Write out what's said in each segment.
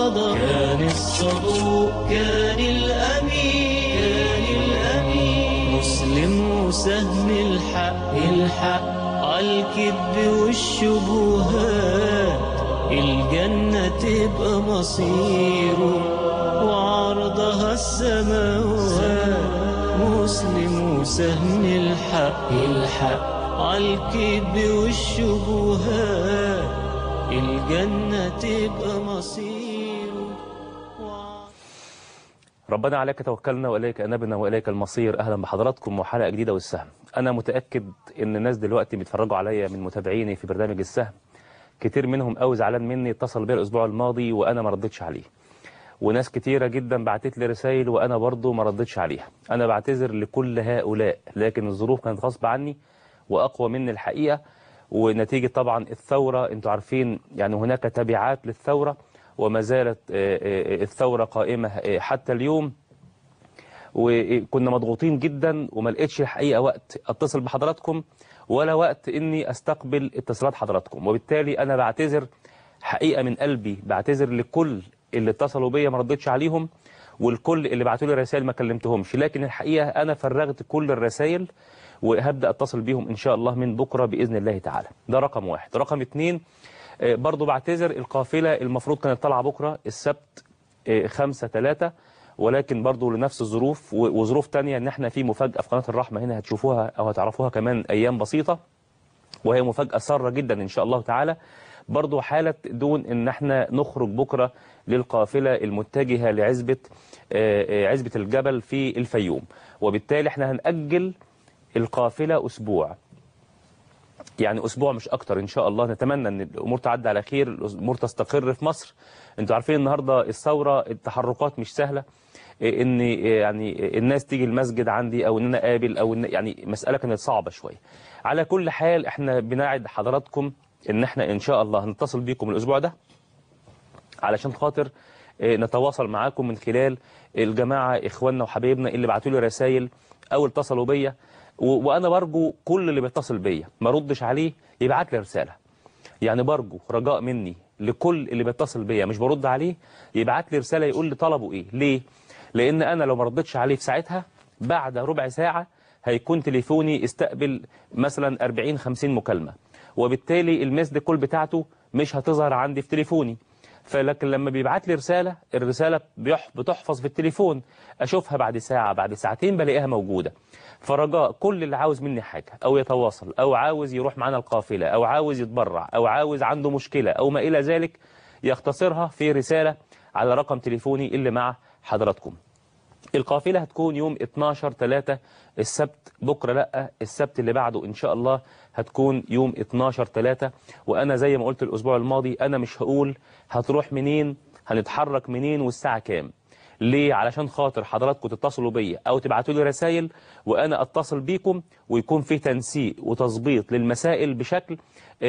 غدر كان الصدوق كان الأمين كان الأمين مسلم وسهم الحق الحق عالكذب والشبهات الجنة تبقى مصيره وعرضها السماوات مسلم وسهم الحق الحق عالكذب والشبهات الجنة تبقى مصيره ربنا عليك توكلنا واليك انبنا واليك المصير اهلا بحضراتكم وحلقه جديده والسهم انا متاكد ان الناس دلوقتي بيتفرجوا عليا من متابعيني في برنامج السهم كتير منهم قوي زعلان مني اتصل بيا الاسبوع الماضي وانا ما ردتش عليه وناس كتيرة جدا بعتت لي رسائل وانا برضو ما ردتش عليها انا بعتذر لكل هؤلاء لكن الظروف كانت غصب عني واقوى مني الحقيقه ونتيجه طبعا الثوره انتوا عارفين يعني هناك تبعات للثوره وما زالت الثورة قائمة حتى اليوم وكنا مضغوطين جدا وما لقيتش الحقيقة وقت اتصل بحضراتكم ولا وقت اني استقبل اتصالات حضراتكم وبالتالي انا بعتذر حقيقة من قلبي بعتذر لكل اللي اتصلوا بيا ما ردتش عليهم والكل اللي بعتوا لي رسائل ما كلمتهمش لكن الحقيقة انا فرغت كل الرسائل وهبدأ اتصل بيهم ان شاء الله من بكرة بإذن الله تعالى ده رقم واحد رقم اتنين برضو بعتذر القافلة المفروض كانت طالعة بكرة السبت خمسة ثلاثة ولكن برضو لنفس الظروف وظروف تانية ان احنا في مفاجأة في قناة الرحمة هنا هتشوفوها او هتعرفوها كمان ايام بسيطة وهي مفاجأة سارة جدا ان شاء الله تعالى برضو حالة دون ان احنا نخرج بكرة للقافلة المتجهة لعزبة عزبة الجبل في الفيوم وبالتالي احنا هنأجل القافلة اسبوع يعني اسبوع مش اكتر ان شاء الله نتمنى ان الامور تعدي على خير الامور تستقر في مصر انتوا عارفين النهارده الثوره التحركات مش سهله ان يعني الناس تيجي المسجد عندي او ان انا اقابل او إن يعني مساله كانت صعبه شويه على كل حال احنا بنعد حضراتكم ان احنا ان شاء الله هنتصل بيكم الاسبوع ده علشان خاطر نتواصل معاكم من خلال الجماعه اخواننا وحبايبنا اللي بعتوا لي رسائل او اتصلوا بيا وانا برجو كل اللي بيتصل بيا ما ردش عليه يبعت لي رساله يعني برجو رجاء مني لكل اللي بيتصل بيا مش برد عليه يبعت لي رساله يقول لي طلبه ايه ليه لان انا لو ما ردتش عليه في ساعتها بعد ربع ساعه هيكون تليفوني استقبل مثلا 40 50 مكالمه وبالتالي المسد كول بتاعته مش هتظهر عندي في تليفوني فلكن لما بيبعت لي رسالة الرسالة بتحفظ في التليفون أشوفها بعد ساعة بعد ساعتين بلاقيها موجودة فرجاء كل اللي عاوز مني حاجة أو يتواصل أو عاوز يروح معنا القافلة أو عاوز يتبرع أو عاوز عنده مشكلة أو ما إلى ذلك يختصرها في رسالة على رقم تليفوني اللي مع حضراتكم القافلة هتكون يوم 12 3 السبت بكرة لا السبت اللي بعده إن شاء الله هتكون يوم 12 3 وأنا زي ما قلت الأسبوع الماضي أنا مش هقول هتروح منين هنتحرك منين والساعة كام ليه علشان خاطر حضراتكم تتصلوا بيا أو تبعتوا لي رسائل وأنا أتصل بيكم ويكون في تنسيق وتظبيط للمسائل بشكل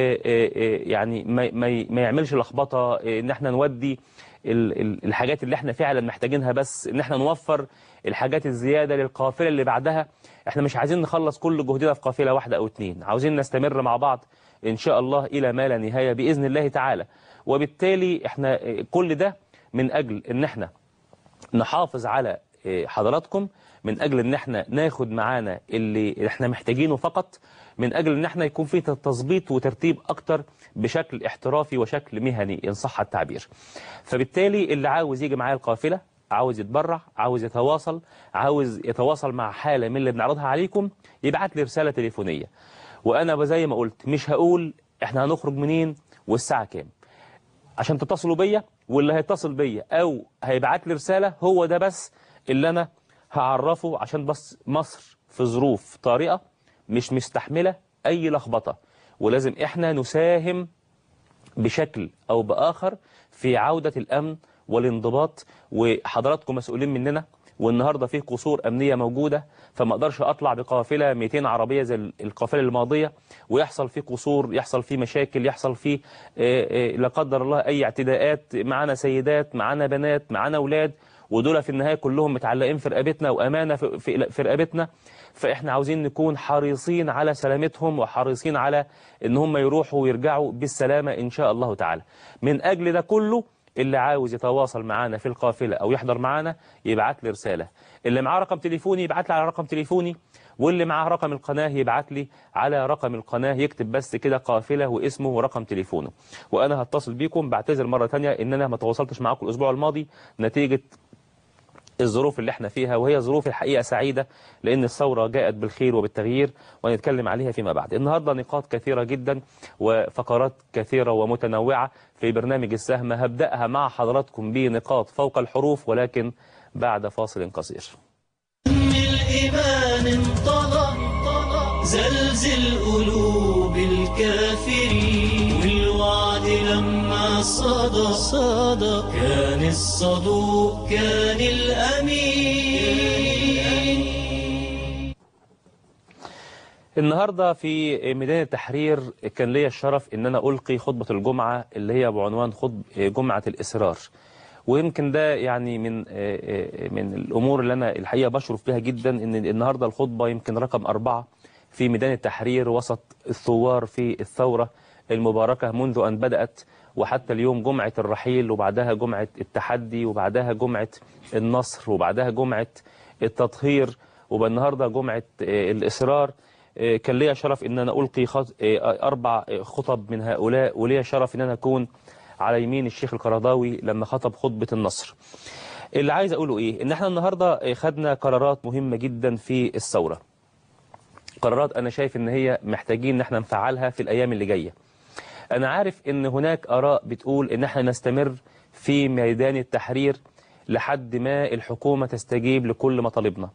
يعني ما يعملش لخبطة إن احنا نودي الحاجات اللي احنا فعلا محتاجينها بس ان احنا نوفر الحاجات الزيادة للقافلة اللي بعدها احنا مش عايزين نخلص كل جهدنا في قافلة واحدة او اتنين عاوزين نستمر مع بعض ان شاء الله الى ما لا نهاية باذن الله تعالى وبالتالي احنا كل ده من اجل ان احنا نحافظ على حضراتكم من اجل ان احنا ناخد معانا اللي احنا محتاجينه فقط من اجل ان احنا يكون في تظبيط وترتيب اكتر بشكل احترافي وشكل مهني ان صح التعبير فبالتالي اللي عاوز يجي معايا القافله عاوز يتبرع عاوز يتواصل عاوز يتواصل مع حالة من اللي بنعرضها عليكم يبعت لي رسالة تليفونية وأنا زي ما قلت مش هقول احنا هنخرج منين والساعة كام عشان تتصلوا بيا واللي هيتصل بيا أو هيبعت لي رسالة هو ده بس اللي أنا هعرفه عشان بس مصر في ظروف طارئة مش مستحملة أي لخبطة ولازم احنا نساهم بشكل أو بآخر في عودة الأمن والانضباط وحضراتكم مسؤولين مننا والنهاردة فيه قصور أمنية موجودة فما أقدرش أطلع بقافلة 200 عربية زي القافلة الماضية ويحصل فيه قصور يحصل فيه مشاكل يحصل فيه لا قدر الله أي اعتداءات معانا سيدات معانا بنات معانا أولاد ودول في النهاية كلهم متعلقين في رقبتنا وأمانة في, في رقبتنا فإحنا عاوزين نكون حريصين على سلامتهم وحريصين على إن هم يروحوا ويرجعوا بالسلامة إن شاء الله تعالى من أجل ده كله اللي عاوز يتواصل معانا في القافلة أو يحضر معانا يبعت لي رسالة اللي معاه رقم تليفوني يبعت لي على رقم تليفوني واللي معاه رقم القناة يبعت لي على رقم القناة يكتب بس كده قافلة واسمه ورقم تليفونه وأنا هتصل بيكم بعتذر مرة تانية إن أنا ما تواصلتش معاكم الأسبوع الماضي نتيجة الظروف اللي احنا فيها وهي ظروف الحقيقة سعيدة لأن الثورة جاءت بالخير وبالتغيير ونتكلم عليها فيما بعد النهاردة نقاط كثيرة جدا وفقرات كثيرة ومتنوعة في برنامج السهم هبدأها مع حضراتكم بنقاط فوق الحروف ولكن بعد فاصل قصير من الإيمان انطلق زلزل قلوب الكافرين والوعد لما صدى صدى كان الصدوق كان الأمين النهاردة في ميدان التحرير كان لي الشرف ان انا القي خطبة الجمعة اللي هي بعنوان خطب جمعة الإصرار ويمكن ده يعني من من الامور اللي انا الحقيقة بشرف بها جدا ان النهاردة الخطبة يمكن رقم أربعة في ميدان التحرير وسط الثوار في الثورة المباركة منذ أن بدأت وحتى اليوم جمعة الرحيل وبعدها جمعة التحدي وبعدها جمعة النصر وبعدها جمعة التطهير وبالنهاردة جمعة الإصرار كان ليا شرف ان انا القي خط... اربع خطب من هؤلاء وليا شرف ان انا اكون على يمين الشيخ القرضاوي لما خطب خطبة النصر اللي عايز اقوله ايه ان احنا النهاردة خدنا قرارات مهمة جدا في الثورة قرارات انا شايف ان هي محتاجين ان احنا نفعلها في الايام اللي جاية انا عارف ان هناك اراء بتقول ان احنا نستمر في ميدان التحرير لحد ما الحكومة تستجيب لكل مطالبنا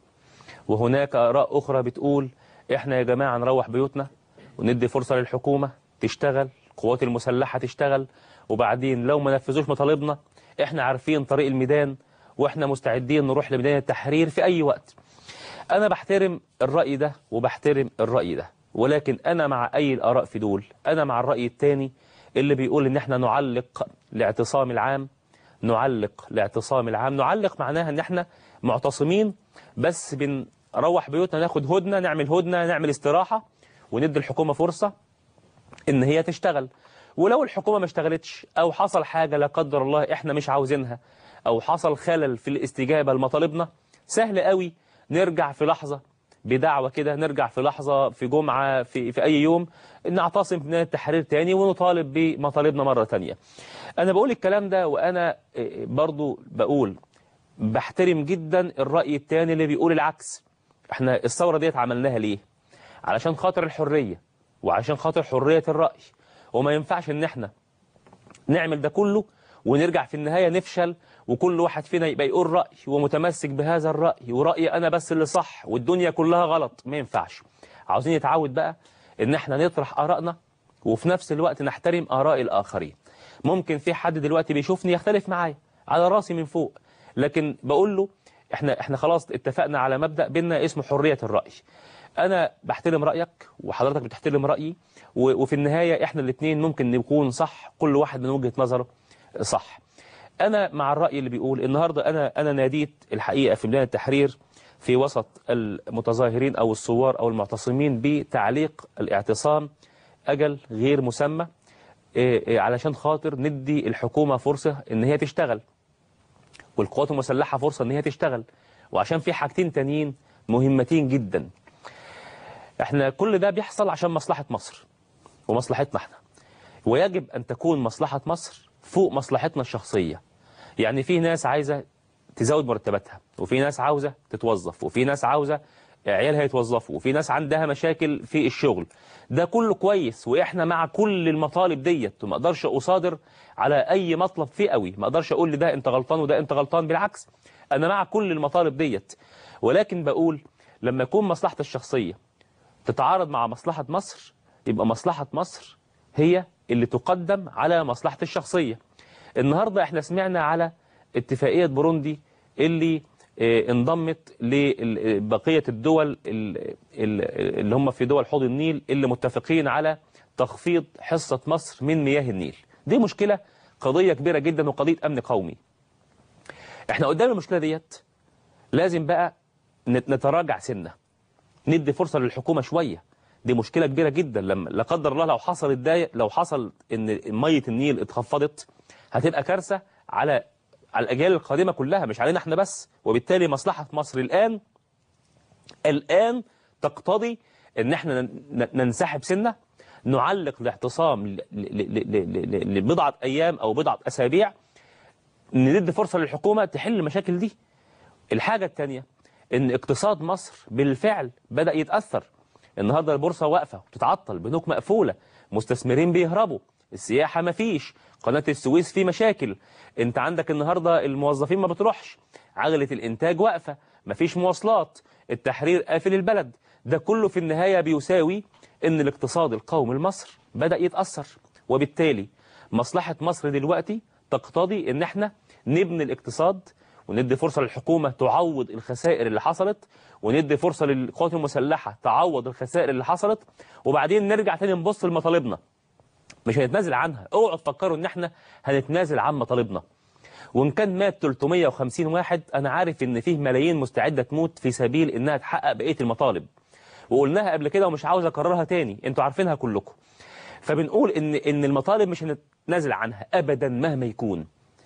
وهناك اراء اخرى بتقول احنا يا جماعة نروح بيوتنا وندي فرصة للحكومة تشتغل القوات المسلحة تشتغل وبعدين لو ما نفذوش مطالبنا احنا عارفين طريق الميدان واحنا مستعدين نروح لميدان التحرير في اي وقت انا بحترم الرأي ده وبحترم الرأي ده ولكن انا مع اي الاراء في دول انا مع الرأي الثاني اللي بيقول ان احنا نعلق لاعتصام العام نعلق لاعتصام العام نعلق معناها ان احنا معتصمين بس بن نروح بيوتنا ناخد هدنة نعمل هدنة نعمل استراحة وندي الحكومة فرصة ان هي تشتغل ولو الحكومة ما اشتغلتش او حصل حاجة لا قدر الله احنا مش عاوزينها او حصل خلل في الاستجابة لمطالبنا سهل قوي نرجع في لحظة بدعوة كده نرجع في لحظة في جمعة في, في اي يوم نعتصم في ميدان التحرير تاني ونطالب بمطالبنا مرة تانية انا بقول الكلام ده وانا برضو بقول بحترم جدا الرأي التاني اللي بيقول العكس احنا الثورة ديت عملناها ليه علشان خاطر الحرية وعشان خاطر حرية الرأي وما ينفعش ان احنا نعمل ده كله ونرجع في النهاية نفشل وكل واحد فينا يبقى يقول رأي ومتمسك بهذا الرأي ورأيي انا بس اللي صح والدنيا كلها غلط ما ينفعش عاوزين نتعود بقى ان احنا نطرح آرائنا وفي نفس الوقت نحترم آراء الآخرين ممكن في حد دلوقتي بيشوفني يختلف معايا على راسي من فوق لكن بقول له احنا احنا خلاص اتفقنا على مبدأ بينا اسمه حرية الرأي انا بحترم رأيك وحضرتك بتحترم رأيي وفي النهاية احنا الاثنين ممكن نكون صح كل واحد من وجهة نظره صح انا مع الرأي اللي بيقول النهاردة انا انا ناديت الحقيقة في ميدان التحرير في وسط المتظاهرين او الثوار او المعتصمين بتعليق الاعتصام اجل غير مسمى علشان خاطر ندي الحكومة فرصة ان هي تشتغل والقوات المسلحة فرصة ان هي تشتغل وعشان في حاجتين تانيين مهمتين جدا احنا كل ده بيحصل عشان مصلحة مصر ومصلحتنا احنا ويجب ان تكون مصلحة مصر فوق مصلحتنا الشخصية يعني في ناس عايزة تزود مرتباتها وفي ناس عاوزة تتوظف وفي ناس عاوزة عيالها يتوظفوا وفي ناس عندها مشاكل في الشغل ده كله كويس واحنا مع كل المطالب ديت وما اقدرش اصادر على اي مطلب فئوي ما اقدرش اقول لده انت غلطان وده انت غلطان بالعكس انا مع كل المطالب ديت ولكن بقول لما يكون مصلحتي الشخصية تتعارض مع مصلحة مصر يبقى مصلحة مصر هي اللي تقدم على مصلحتي الشخصية النهاردة احنا سمعنا على اتفاقية بروندي اللي انضمت لبقية الدول اللي هم في دول حوض النيل اللي متفقين على تخفيض حصة مصر من مياه النيل دي مشكلة قضية كبيرة جدا وقضية أمن قومي احنا قدام المشكلة ديت لازم بقى نتراجع سنة ندي فرصة للحكومة شوية دي مشكلة كبيرة جدا لما لا قدر الله لو حصل الدايق لو حصل ان مية النيل اتخفضت هتبقى كارثة على على الأجيال القادمة كلها مش علينا احنا بس وبالتالي مصلحة مصر الآن الآن تقتضي ان احنا ن- ننسحب سنة نعلق الاعتصام ل- ل- ل- ل- ل- لبضعة أيام أو بضعة أسابيع ندي فرصة للحكومة تحل المشاكل دي الحاجة الثانية ان اقتصاد مصر بالفعل بدأ يتأثر النهاردة البورصة واقفة وتتعطل بنوك مقفولة مستثمرين بيهربوا السياحة مفيش قناة السويس في مشاكل انت عندك النهاردة الموظفين ما بتروحش عجلة الانتاج واقفة مفيش مواصلات التحرير قافل البلد ده كله في النهاية بيساوي ان الاقتصاد القومي لمصر بدأ يتأثر وبالتالي مصلحة مصر دلوقتي تقتضي ان احنا نبني الاقتصاد وندي فرصة للحكومة تعوض الخسائر اللي حصلت وندي فرصة للقوات المسلحة تعوض الخسائر اللي حصلت وبعدين نرجع تاني نبص لمطالبنا مش هنتنازل عنها اوعوا تفكروا ان احنا هنتنازل عن مطالبنا وان كان مات 350 واحد انا عارف ان فيه ملايين مستعدة تموت في سبيل انها تحقق بقية المطالب وقلناها قبل كده ومش عاوز اكررها تاني انتوا عارفينها كلكم فبنقول ان ان المطالب مش هنتنازل عنها ابدا مهما يكون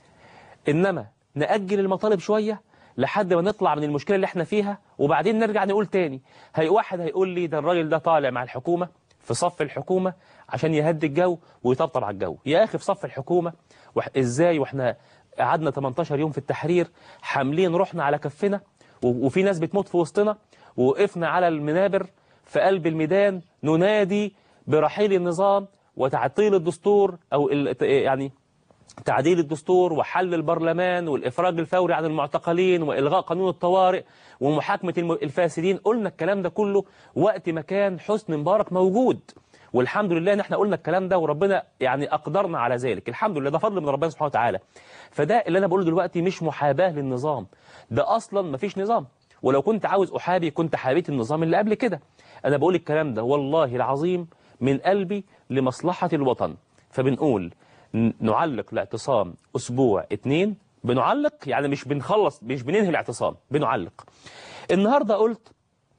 انما نأجل المطالب شوية لحد ما نطلع من المشكلة اللي احنا فيها وبعدين نرجع نقول تاني هي واحد هيقول لي ده الراجل ده طالع مع الحكومة في صف الحكومة عشان يهدي الجو ويطبطب على الجو يا أخي في صف الحكومة وح... ازاي واحنا قعدنا 18 يوم في التحرير حاملين روحنا على كفنا و... وفي ناس بتموت في وسطنا ووقفنا على المنابر في قلب الميدان ننادي برحيل النظام وتعطيل الدستور أو ال... يعني تعديل الدستور وحل البرلمان والإفراج الفوري عن المعتقلين وإلغاء قانون الطوارئ ومحاكمة الم- الفاسدين قلنا الكلام ده كله وقت ما كان حسني مبارك موجود والحمد لله ان احنا قلنا الكلام ده وربنا يعني اقدرنا على ذلك الحمد لله ده فضل من ربنا سبحانه وتعالى فده اللي انا بقوله دلوقتي مش محاباه للنظام ده اصلا مفيش نظام ولو كنت عاوز احابي كنت حابيت النظام اللي قبل كده انا بقول الكلام ده والله العظيم من قلبي لمصلحه الوطن فبنقول ن- نعلق الاعتصام اسبوع اتنين بنعلق يعني مش بنخلص مش بننهي الاعتصام بنعلق النهارده قلت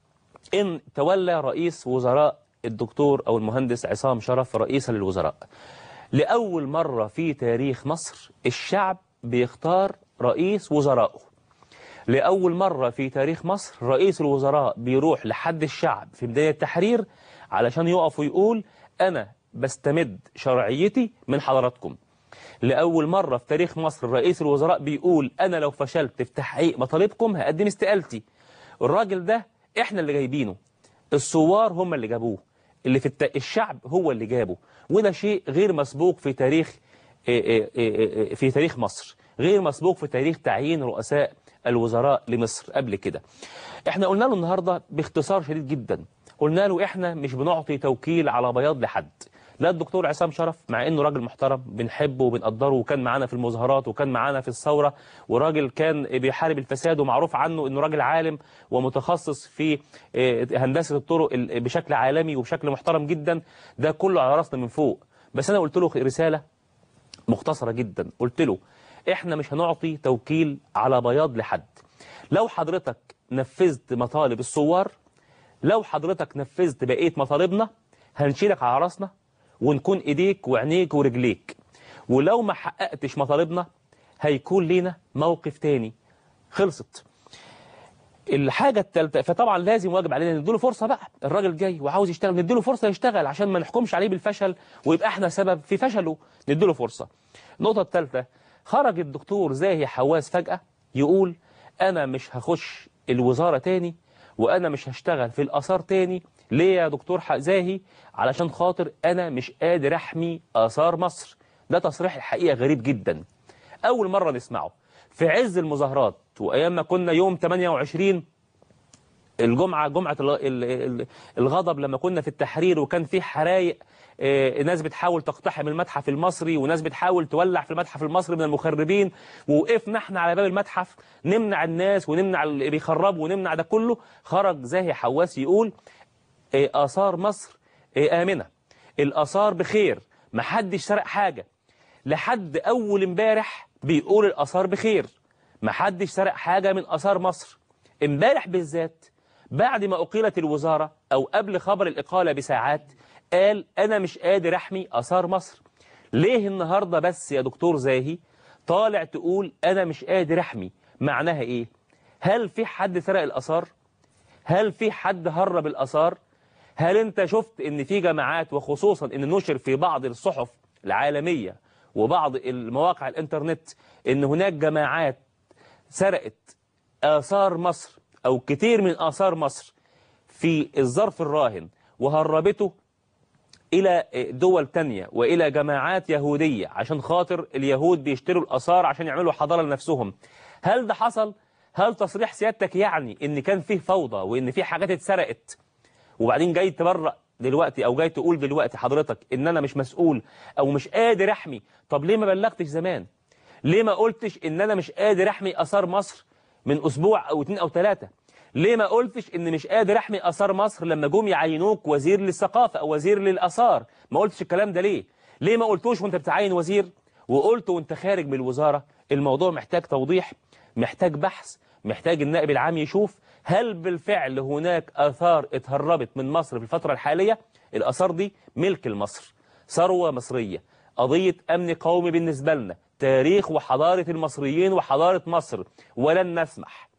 إن تولى رئيس وزراء الدكتور أو المهندس عصام شرف رئيسا للوزراء لأول مرة في تاريخ مصر الشعب بيختار رئيس وزرائه لأول مرة في تاريخ مصر رئيس الوزراء بيروح لحد الشعب في بداية التحرير علشان يقف ويقول أنا بستمد شرعيتي من حضراتكم لأول مرة في تاريخ مصر رئيس الوزراء بيقول أنا لو فشلت في تحقيق مطالبكم هقدم استقالتي الراجل ده إحنا اللي جايبينه الثوار هم اللي جابوه اللي في الت... الشعب هو اللي جابه وده شيء غير مسبوق في تاريخ إيه إيه إيه في تاريخ مصر غير مسبوق في تاريخ تعيين رؤساء الوزراء لمصر قبل كده احنا قلنا له النهاردة باختصار شديد جدا قلنا له احنا مش بنعطي توكيل على بياض لحد لا الدكتور عصام شرف مع انه راجل محترم بنحبه وبنقدره وكان معانا في المظاهرات وكان معانا في الثورة وراجل كان بيحارب الفساد ومعروف عنه انه راجل عالم ومتخصص في آه، هندسة الطرق ال- بشكل عالمي وبشكل محترم جدا ده كله على راسنا من فوق بس انا قلت له رسالة مختصرة جدا قلت له احنا مش هنعطي توكيل على بياض لحد لو حضرتك نفذت مطالب الثوار لو حضرتك نفذت بقية مطالبنا هنشيلك على راسنا ونكون ايديك وعينيك ورجليك ولو ما حققتش مطالبنا هيكون لينا موقف تاني خلصت الحاجة الثالثة فطبعا لازم واجب علينا نديله فرصة بقى الراجل جاي وعاوز يشتغل نديله فرصة يشتغل عشان ما نحكمش عليه بالفشل ويبقى احنا سبب في فشله نديله فرصة النقطة الثالثة خرج الدكتور زاهي حواس فجأة يقول أنا مش هخش الوزارة تاني وأنا مش هشتغل في الآثار تاني ليه يا دكتور ح- زاهي علشان خاطر أنا مش قادر أحمي آثار مصر ده تصريح الحقيقة غريب جدا أول مرة نسمعه في عز المظاهرات وأيام ما كنا يوم 28 الجمعة جمعة ال- ال- ال- الغضب لما كنا في التحرير وكان في حرايق آه، ناس بتحاول تقتحم المتحف المصري وناس بتحاول تولع في المتحف المصري من المخربين ووقفنا احنا على باب المتحف نمنع الناس ونمنع اللي بيخربوا ونمنع ده كله خرج زاهي حواس يقول آه، آثار مصر آه، آمنة الآثار بخير محدش سرق حاجة لحد أول امبارح بيقول الآثار بخير محدش سرق حاجة من آثار مصر امبارح بالذات بعد ما أقيلت الوزارة أو قبل خبر الإقالة بساعات قال أنا مش قادر أحمي آثار مصر ليه النهاردة بس يا دكتور زاهي طالع تقول أنا مش قادر أحمي معناها إيه هل في حد سرق الآثار هل في حد هرب الآثار هل أنت شفت إن في جماعات وخصوصا إن نشر في بعض الصحف العالمية وبعض المواقع الإنترنت إن هناك جماعات سرقت آثار مصر أو كتير من آثار مصر في الظرف الراهن وهربته إلى دول تانية وإلى جماعات يهودية عشان خاطر اليهود بيشتروا الآثار عشان يعملوا حضارة لنفسهم هل ده حصل؟ هل تصريح سيادتك يعني إن كان فيه فوضى وإن فيه حاجات اتسرقت وبعدين جاي تبرأ دلوقتي أو جاي تقول دلوقتي حضرتك إن أنا مش مسؤول أو مش قادر أحمي طب ليه ما بلغتش زمان؟ ليه ما قلتش إن أنا مش قادر أحمي آثار مصر من أسبوع أو اتنين أو تلاتة؟ ليه ما قلتش ان مش قادر احمي اثار مصر لما جم يعينوك وزير للثقافه او وزير للاثار ما قلتش الكلام ده ليه ليه ما قلتوش وانت بتعين وزير وقلت وانت خارج من الوزاره الموضوع محتاج توضيح محتاج بحث محتاج النائب العام يشوف هل بالفعل هناك اثار اتهربت من مصر في الفتره الحاليه الاثار دي ملك لمصر ثروه مصريه قضيه امن قومي بالنسبه لنا تاريخ وحضاره المصريين وحضاره مصر ولن نسمح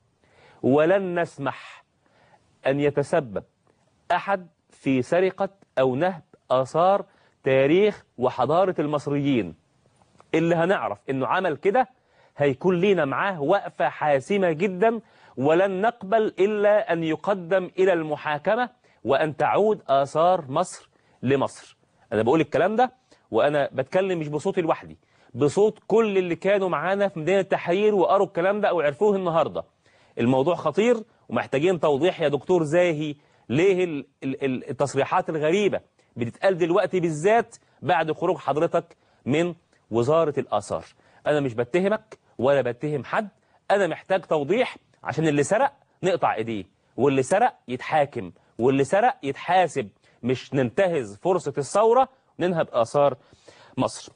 ولن نسمح أن يتسبب أحد في سرقة أو نهب آثار تاريخ وحضارة المصريين اللي هنعرف أنه عمل كده هيكون لينا معاه وقفة حاسمة جدا ولن نقبل إلا أن يقدم إلى المحاكمة وأن تعود آثار مصر لمصر أنا بقول الكلام ده وأنا بتكلم مش بصوتي لوحدي بصوت كل اللي كانوا معانا في مدينة التحرير وقروا الكلام ده أو عرفوه النهاردة الموضوع خطير ومحتاجين توضيح يا دكتور زاهي ليه ال- ال- التصريحات الغريبة بتتقال دلوقتي بالذات بعد خروج حضرتك من وزارة الآثار أنا مش بتهمك ولا بتهم حد أنا محتاج توضيح عشان اللي سرق نقطع إيديه واللي سرق يتحاكم واللي سرق يتحاسب مش ننتهز فرصة الثورة ننهب آثار مصر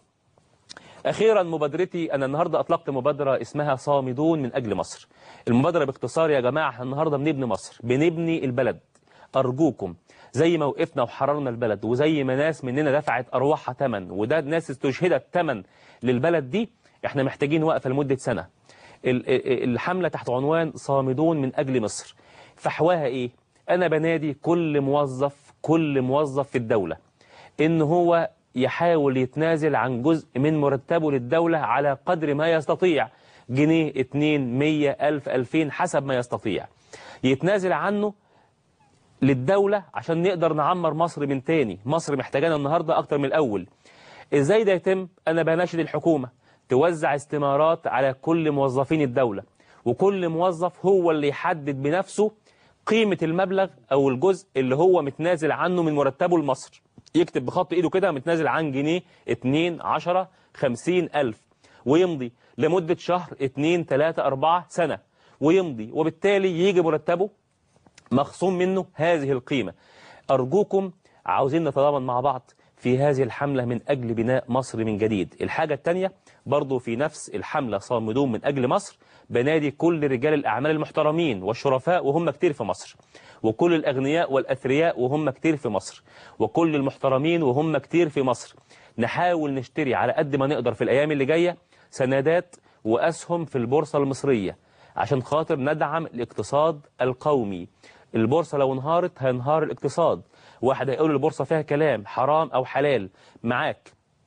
أخيرا مبادرتي أنا النهاردة أطلقت مبادرة اسمها صامدون من أجل مصر المبادرة باختصار يا جماعة إحنا النهاردة بنبني مصر بنبني البلد أرجوكم زي ما وقفنا وحررنا البلد وزي ما ناس مننا دفعت أرواحها تمن وده ناس استشهدت تمن للبلد دي إحنا محتاجين وقفة لمدة سنة ال- ال- الحملة تحت عنوان صامدون من أجل مصر فحواها إيه؟ أنا بنادي كل موظف كل موظف في الدولة إن هو يحاول يتنازل عن جزء من مرتبه للدولة على قدر ما يستطيع جنيه اتنين مية ألف ألفين حسب ما يستطيع يتنازل عنه للدولة عشان نقدر نعمر مصر من تاني مصر محتاجانا النهاردة أكتر من الأول إزاي ده يتم أنا بناشد الحكومة توزع استمارات على كل موظفين الدولة وكل موظف هو اللي يحدد بنفسه قيمة المبلغ أو الجزء اللي هو متنازل عنه من مرتبه لمصر يكتب بخط إيده كده متنازل عن جنيه 2 10 50 ألف ويمضي لمدة شهر 2 3 4 سنة ويمضي وبالتالي يجي مرتبه مخصوم منه هذه القيمة أرجوكم عاوزين نتضامن مع بعض في هذه الحملة من أجل بناء مصر من جديد الحاجة التانية برضو في نفس الحملة صامدون من أجل مصر بنادي كل رجال الأعمال المحترمين والشرفاء وهم كتير في مصر وكل الأغنياء والأثرياء وهم كتير في مصر وكل المحترمين وهم كتير في مصر نحاول نشتري على قد ما نقدر في الأيام اللي جاية سندات وأسهم في البورصة المصرية عشان خاطر ندعم الاقتصاد القومي البورصة لو انهارت هينهار الاقتصاد واحد هيقول البورصة فيها كلام حرام أو حلال معاك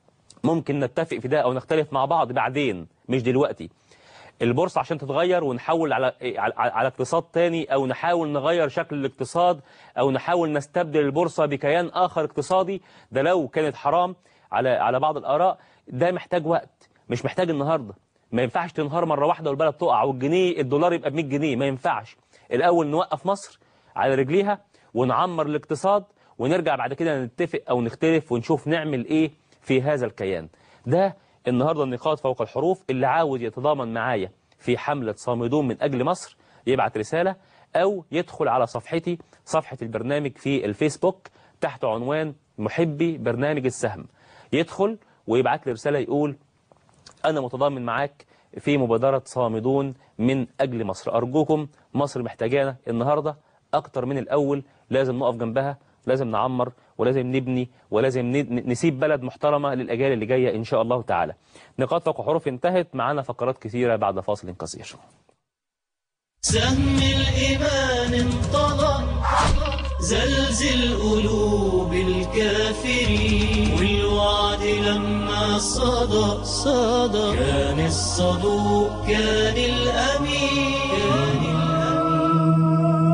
ممكن نتفق في ده أو نختلف مع بعض بعدين مش دلوقتي البورصة عشان تتغير ونحول على على, على اقتصاد تاني أو نحاول نغير شكل الاقتصاد أو نحاول نستبدل البورصة بكيان آخر اقتصادي ده لو كانت حرام على على بعض الآراء ده محتاج وقت مش محتاج النهاردة ما ينفعش تنهار مرة واحدة والبلد تقع والجنيه الدولار يبقى ب 100 جنيه ما ينفعش الأول نوقف مصر على رجليها ونعمر الاقتصاد ونرجع بعد كده نتفق أو نختلف ونشوف نعمل إيه في هذا الكيان ده النهاردة النقاط فوق الحروف اللي عاوز يتضامن معايا في حملة صامدون من أجل مصر يبعت رسالة أو يدخل على صفحتي صفحة البرنامج في الفيسبوك تحت عنوان محبي برنامج السهم يدخل ويبعت لي رسالة يقول أنا متضامن معاك في مبادرة صامدون من أجل مصر أرجوكم مصر محتاجانا النهاردة أكتر من الأول لازم نقف جنبها لازم نعمر ولازم نبني ولازم ن- نسيب بلد محترمة للأجيال اللي جاية إن شاء الله تعالى نقاط فوق حروف انتهت معانا فقرات كثيرة بعد فاصل قصير سهم الإيمان انطلق زلزل قلوب الكافرين والوعد لما صدى صدى كان الصدوق كان الأمين كان الأمين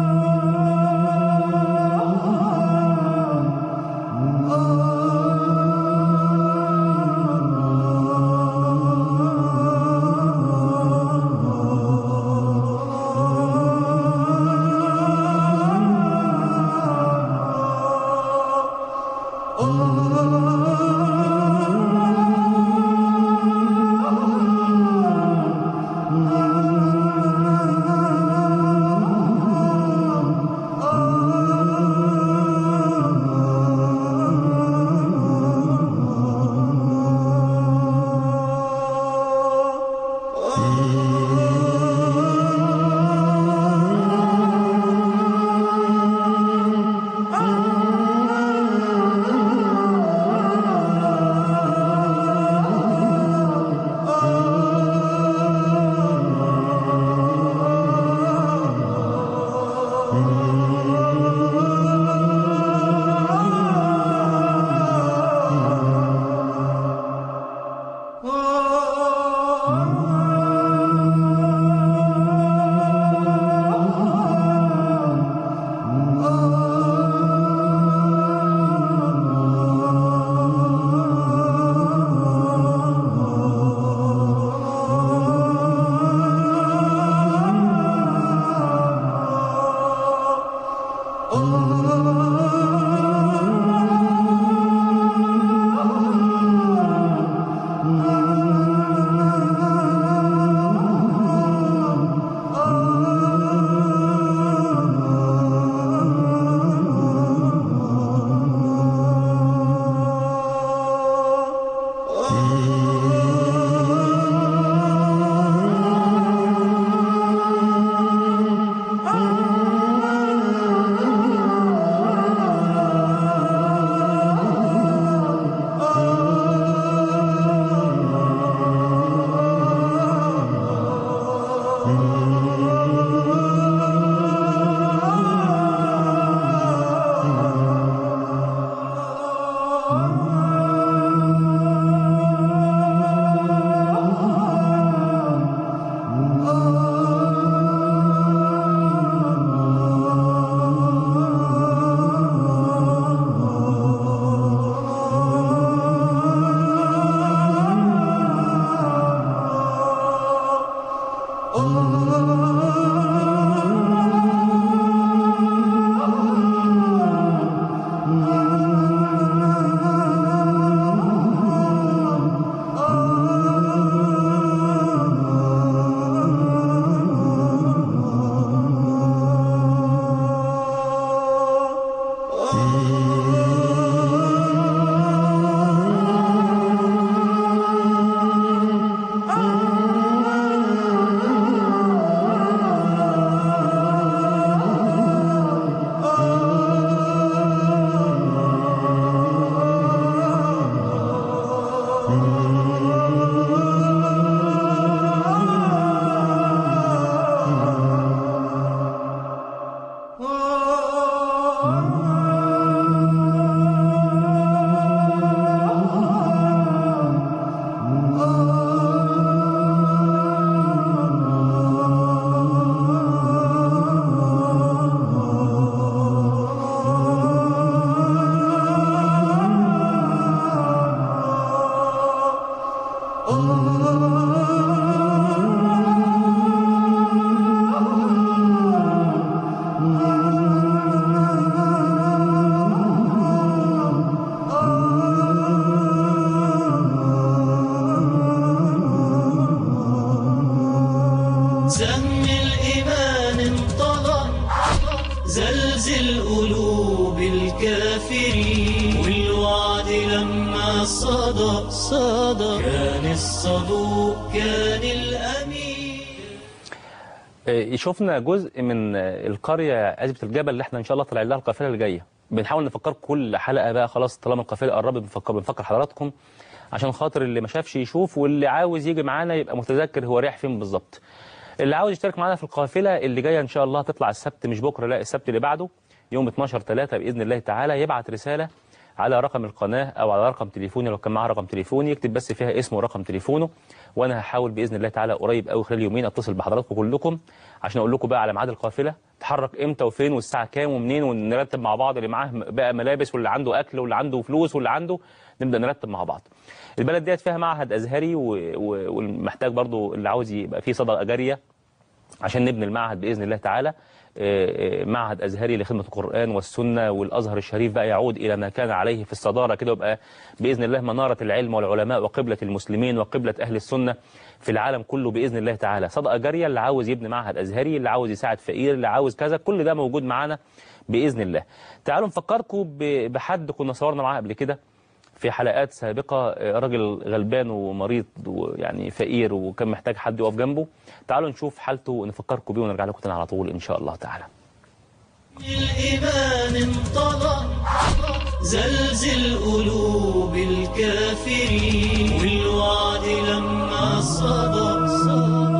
سهم الإيمان انطلق زلزل قلوب الكافرين والوعد لما صدى صدى كان الصدوق كان الأمين آه، شفنا جزء من آه، القرية عزبة الجبل اللي احنا ان شاء الله طالعين لها القافلة اللي جاية بنحاول نفكر كل حلقه بقى خلاص طالما القافله قربت بنفكر بنفكر حضراتكم عشان خاطر اللي ما شافش يشوف واللي عاوز يجي معانا يبقى متذكر هو رايح فين بالظبط اللي عاوز يشترك معانا في القافله اللي جايه ان شاء الله هتطلع السبت مش بكره لا السبت اللي بعده يوم 12 3 باذن الله تعالى يبعت رساله على رقم القناه او على رقم تليفوني لو كان معاه رقم تليفوني يكتب بس فيها اسمه ورقم تليفونه وانا هحاول باذن الله تعالى قريب قوي خلال يومين اتصل بحضراتكم كلكم عشان اقول لكم بقى على ميعاد القافله تحرك امتى وفين والساعه كام ومنين ونرتب مع بعض اللي معاه بقى ملابس واللي عنده اكل واللي عنده فلوس واللي عنده نبدا نرتب مع بعض البلد ديت فيها معهد ازهري و- و- والمحتاج برضو اللي عاوز يبقى فيه صدقه جاريه عشان نبني المعهد باذن الله تعالى آه، آه، معهد ازهري لخدمه القران والسنه والازهر الشريف بقى يعود الى ما كان عليه في الصداره كده ويبقى باذن الله مناره العلم والعلماء وقبله المسلمين وقبله اهل السنه في العالم كله باذن الله تعالى صدقه جاريه اللي عاوز يبني معهد ازهري اللي عاوز يساعد فقير اللي عاوز كذا كل ده موجود معانا باذن الله تعالوا نفكركم ب- بحد كنا صورنا معاه قبل كده في حلقات سابقة آه، راجل غلبان ومريض ويعني فقير وكان محتاج حد يقف جنبه تعالوا نشوف حالته ونفكركم بيه ونرجع لكم تاني على طول إن شاء الله تعالى الإيمان انطلق زلزل قلوب الكافرين والوعد لما صدق صدق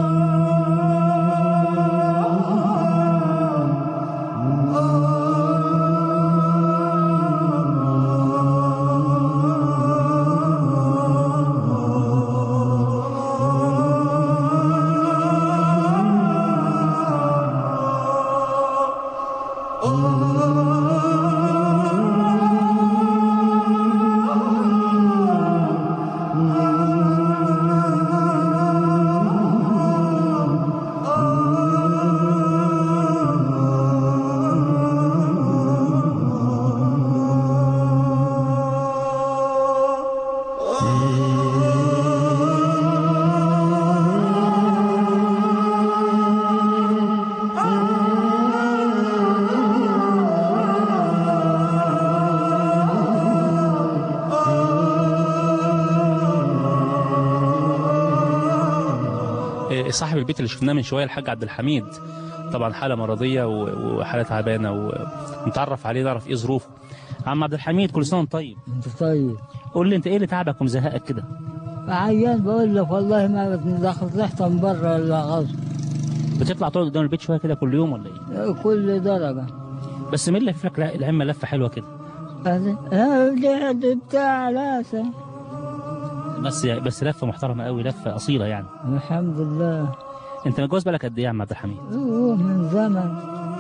إيه، صاحب البيت اللي شفناه من شويه الحاج عبد الحميد طبعا حاله مرضيه و- وحاله تعبانه ونتعرف عليه نعرف ايه ظروفه عم عبد الحميد كل سنه وانت طيب انت طيب قول لي انت ايه اللي تعبك ومزهقك كده عيان بقول لك والله ما بتدخل ريحة من بره ولا غصب بتطلع تقعد قدام البيت شويه كده كل يوم ولا ايه كل درجة بس مين اللي لف لك العمه لفه حلوه كده هذا ها، دي بتاع لاسة بس بس لفه محترمه قوي لفه اصيله يعني الحمد لله انت متجوز بالك قد ايه يا عم عبد الحميد هو من زمن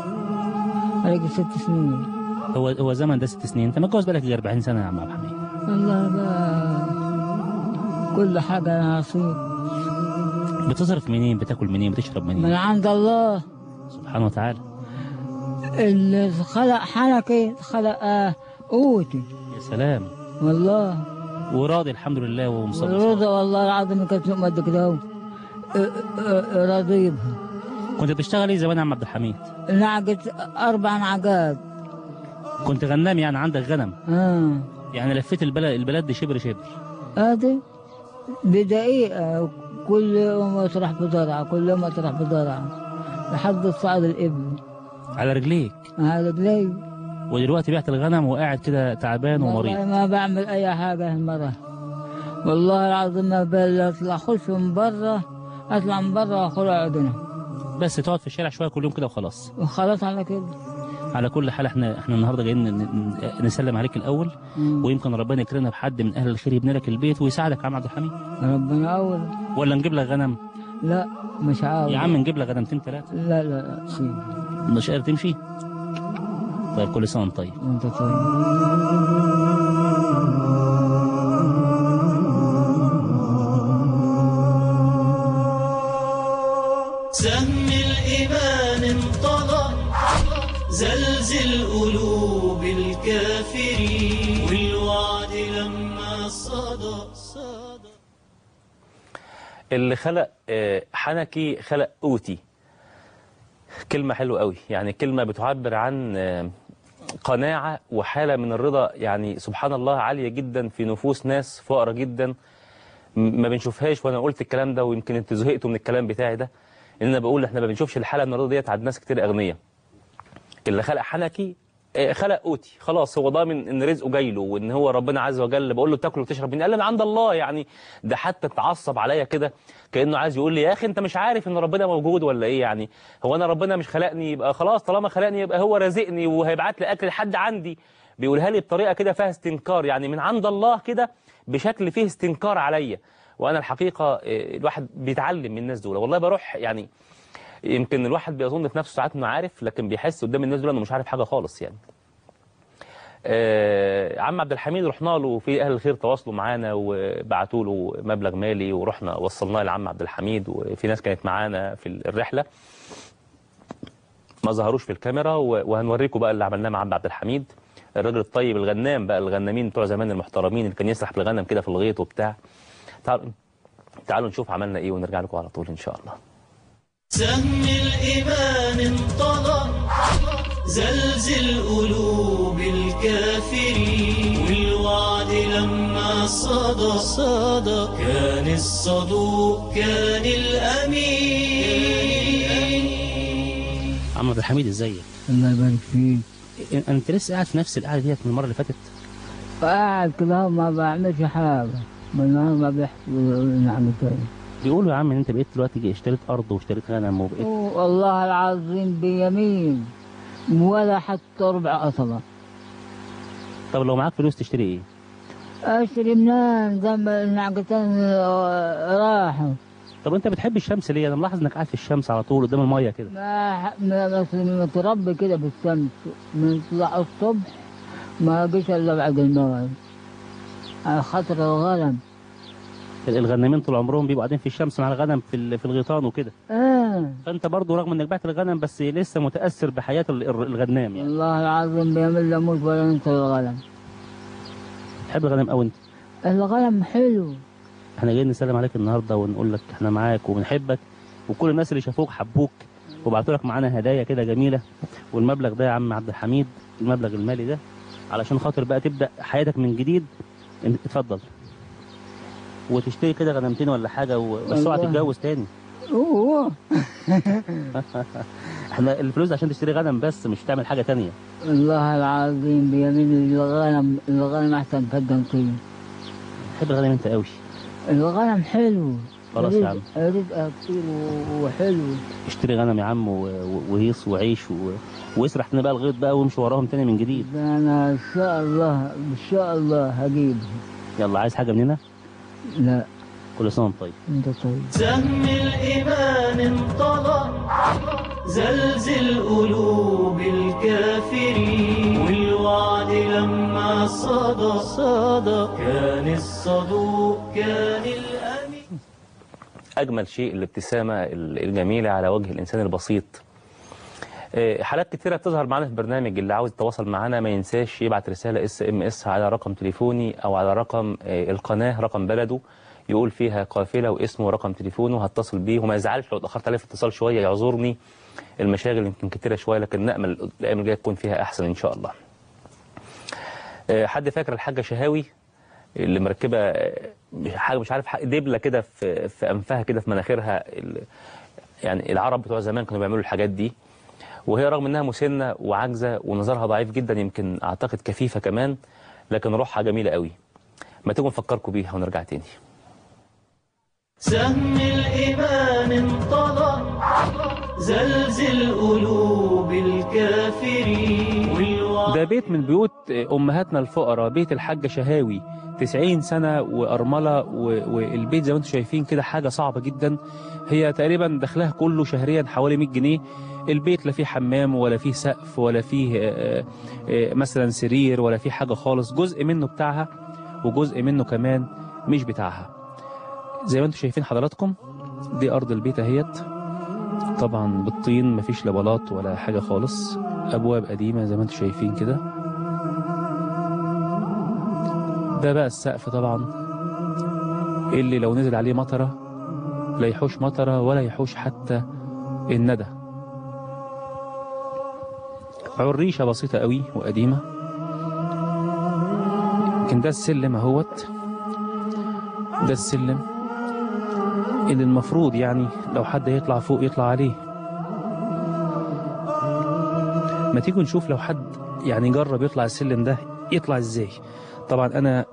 عليك ست سنين هو هو زمن ده ست سنين انت متجوز بالك يجي 40 سنه يا عم عبد الحميد والله بقى كل حاجة نصيب بتصرف منين بتاكل منين بتشرب من منين عند الله سبحانه وتعالى اللي خلق حنكي خلق آه، قوتي يا سلام والله وراضي الحمد لله ومصلي الرضا والله العظيم كانت لقمة قد كده اهو. آه، آه، راضي بها كنت بتشتغل ايه زمان يا عم عبد الحميد نعقة أربع نعقات كنت غنام يعني عندك غنم اه يعني لفيت البلد البلد دي شبر شبر هذه بدقيقة كل يوم أطرح بضرعة كل يوم أطرح بضرعة لحد صعد الإبل على رجليك على رجلي ودلوقتي بعت الغنم وقاعد كده تعبان والله ومريض ما بعمل أي حاجة المرة والله العظيم ما بل أطلع خش من برا أطلع من برا وأخر عدنا بس تقعد في الشارع شويه كل يوم كده وخلاص وخلاص على كده على كل حال احنا احنا النهارده جايين ن- ن- نسلم عليك الاول مم. ويمكن ربنا يكرمنا بحد من اهل الخير يبني لك البيت ويساعدك يا عم عبد الحميد ربنا أول ولا نجيب لك غنم لا مش عاوز يا عم نجيب لك غنمتين ثلاثه لا لا لا سيب مش قادر تمشي طيب كل سنه وانت طيب وأنت طيب سهم الإيمان انطلق زلزل قلوب الكافرين والوعد لما صدق صدق اللي خلق آه، حنكي خلق أوتي كلمة حلوة قوي يعني كلمة بتعبر عن آه، قناعة وحالة من الرضا يعني سبحان الله عالية جدا في نفوس ناس فقراء جدا م- ما بنشوفهاش وانا قلت الكلام ده ويمكن انتوا زهقتوا من الكلام بتاعي ده ان انا بقول احنا ما بنشوفش الحالة من الرضا ديت عند ناس كتير اغنياء اللي خلق حنكي آه، خلق قوتي خلاص هو ضامن ان رزقه جاي له وان هو ربنا عز وجل بقول له تاكل وتشرب مني قال لي من عند الله يعني ده حتى اتعصب عليا كده كانه عايز يقول لي يا اخي انت مش عارف ان ربنا موجود ولا ايه يعني هو انا ربنا مش خلقني يبقى خلاص طالما خلقني يبقى هو رازقني وهيبعت لي اكل لحد عندي بيقولها لي بطريقه كده فيها استنكار يعني من عند الله كده بشكل فيه استنكار عليا وانا الحقيقه آه، الواحد بيتعلم من الناس دول والله بروح يعني يمكن الواحد بيظن في نفسه ساعات انه عارف لكن بيحس قدام الناس دول انه مش عارف حاجه خالص يعني آه، عم عبد الحميد رحنا له في اهل الخير تواصلوا معانا وبعتوا له مبلغ مالي ورحنا وصلناه لعم عبد الحميد وفي ناس كانت معانا في الرحله ما ظهروش في الكاميرا و- وهنوريكم بقى اللي عملناه مع عم عبد الحميد الراجل الطيب الغنام بقى الغنامين بتوع زمان المحترمين اللي كان يسرح بالغنم كده في الغيط وبتاع تعالوا تعالوا نشوف عملنا ايه ونرجع لكم على طول ان شاء الله سهم الإيمان انطلق زلزل قلوب الكافرين والوعد لما صدى صدى كان الصدوق كان الأمين عم عبد الحميد ازيك الله يبارك فيك انت لسه قاعد في نفس القعده ديت من المره اللي فاتت قاعد كده ما بعملش حاجة بالنهار ما بيحكي نعمل كده بيقولوا يا عم ان انت بقيت دلوقتي جي- اشتريت ارض واشتريت غنم وبقيت والله العظيم بيمين ولا حتى ربع أصلا طب لو معاك فلوس تشتري ايه؟ أشتري منين زي ما النعقتين آه، راحوا طب انت بتحب الشمس ليه؟ انا ملاحظ انك قاعد في الشمس على طول قدام الميه كده ما ما بس متربي كده بالشمس من طلع الصبح ما جيش الا بعد المغرب على خاطر الغنم الغنامين طول عمرهم بيبقوا قاعدين في الشمس مع الغنم في ال- في الغيطان وكده اه فانت برضو رغم انك بعت الغنم بس لسه متاثر بحياه ال- ال- الغنام يعني والله العظيم بيعمل لا موت ولا ينسى الغنم تحب الغنم قوي انت الغنم حلو احنا جايين نسلم عليك النهارده ونقول لك احنا معاك وبنحبك وكل الناس اللي شافوك حبوك وبعتوا لك معانا هدايا كده جميله والمبلغ ده يا عم عبد الحميد المبلغ المالي ده علشان خاطر بقى تبدا حياتك من جديد انت- اتفضل وتشتري كده غنمتين ولا حاجه و... بس اوعى والله. تتجوز تاني اوه احنا الفلوس دي عشان تشتري غنم بس مش تعمل حاجه تانية والله العظيم بيمين الغنم الغنم احسن فدان طين تحب الغنم انت قوي الغنم حلو خلاص يا عم. رزقه كتير و- وحلو اشتري غنم يا عم و... و... وهيص وعيش و... واسرح تاني بقى الغيط بقى وامشي وراهم تاني من جديد ده انا ان شاء الله ان شاء الله هجيبه يلا عايز حاجه مننا لا كل سنه وانت طيب انت طيب سهم الإيمان انطلق زلزل قلوب الكافرين والوعد لما صدى صدى كان الصدوق كان الأمين أجمل شيء الابتسامة الجميلة على وجه الإنسان البسيط آه، حالات كتيرة بتظهر معانا في البرنامج اللي عاوز يتواصل معانا ما ينساش يبعت رسالة اس ام اس على رقم تليفوني أو على رقم آه، القناة رقم بلده يقول فيها قافلة واسمه ورقم تليفونه هتصل بيه وما يزعلش لو اتأخرت عليه في الاتصال شوية يعذرني المشاغل يمكن كتيرة شوية لكن نأمل الأيام الجاية تكون فيها أحسن إن شاء الله آه، حد فاكر الحاجة شهاوي اللي مركبه آه، مش- حاجه مش عارف حق- دبله كده في في انفها كده في مناخيرها ال- يعني العرب بتوع زمان كانوا بيعملوا الحاجات دي وهي رغم انها مسنه وعاجزه ونظرها ضعيف جدا يمكن اعتقد كفيفه كمان لكن روحها جميله قوي ما تيجوا نفكركم بيها ونرجع تاني سهم الإيمان انطلق زلزل قلوب الكافرين والوعد ده بيت من بيوت امهاتنا الفقراء بيت الحاجه شهاوي 90 سنه وارمله و- والبيت زي ما انتم شايفين كده حاجه صعبه جدا هي تقريبا دخلها كله شهريا حوالي 100 جنيه البيت لا فيه حمام ولا فيه سقف ولا فيه آه، آه، مثلا سرير ولا فيه حاجه خالص جزء منه بتاعها وجزء منه كمان مش بتاعها زي ما انتم شايفين حضراتكم دي ارض البيت اهيت طبعا بالطين مفيش لا بلاط ولا حاجه خالص ابواب قديمه زي ما انتم شايفين كده ده بقى السقف طبعا اللي لو نزل عليه مطره لا يحوش مطره ولا يحوش حتى الندى عريشه بسيطه قوي وقديمه لكن ده السلم اهوت ده السلم اللي المفروض يعني لو حد يطلع فوق يطلع عليه ما تيجوا نشوف لو حد يعني جرب يطلع السلم ده يطلع ازاي طبعا انا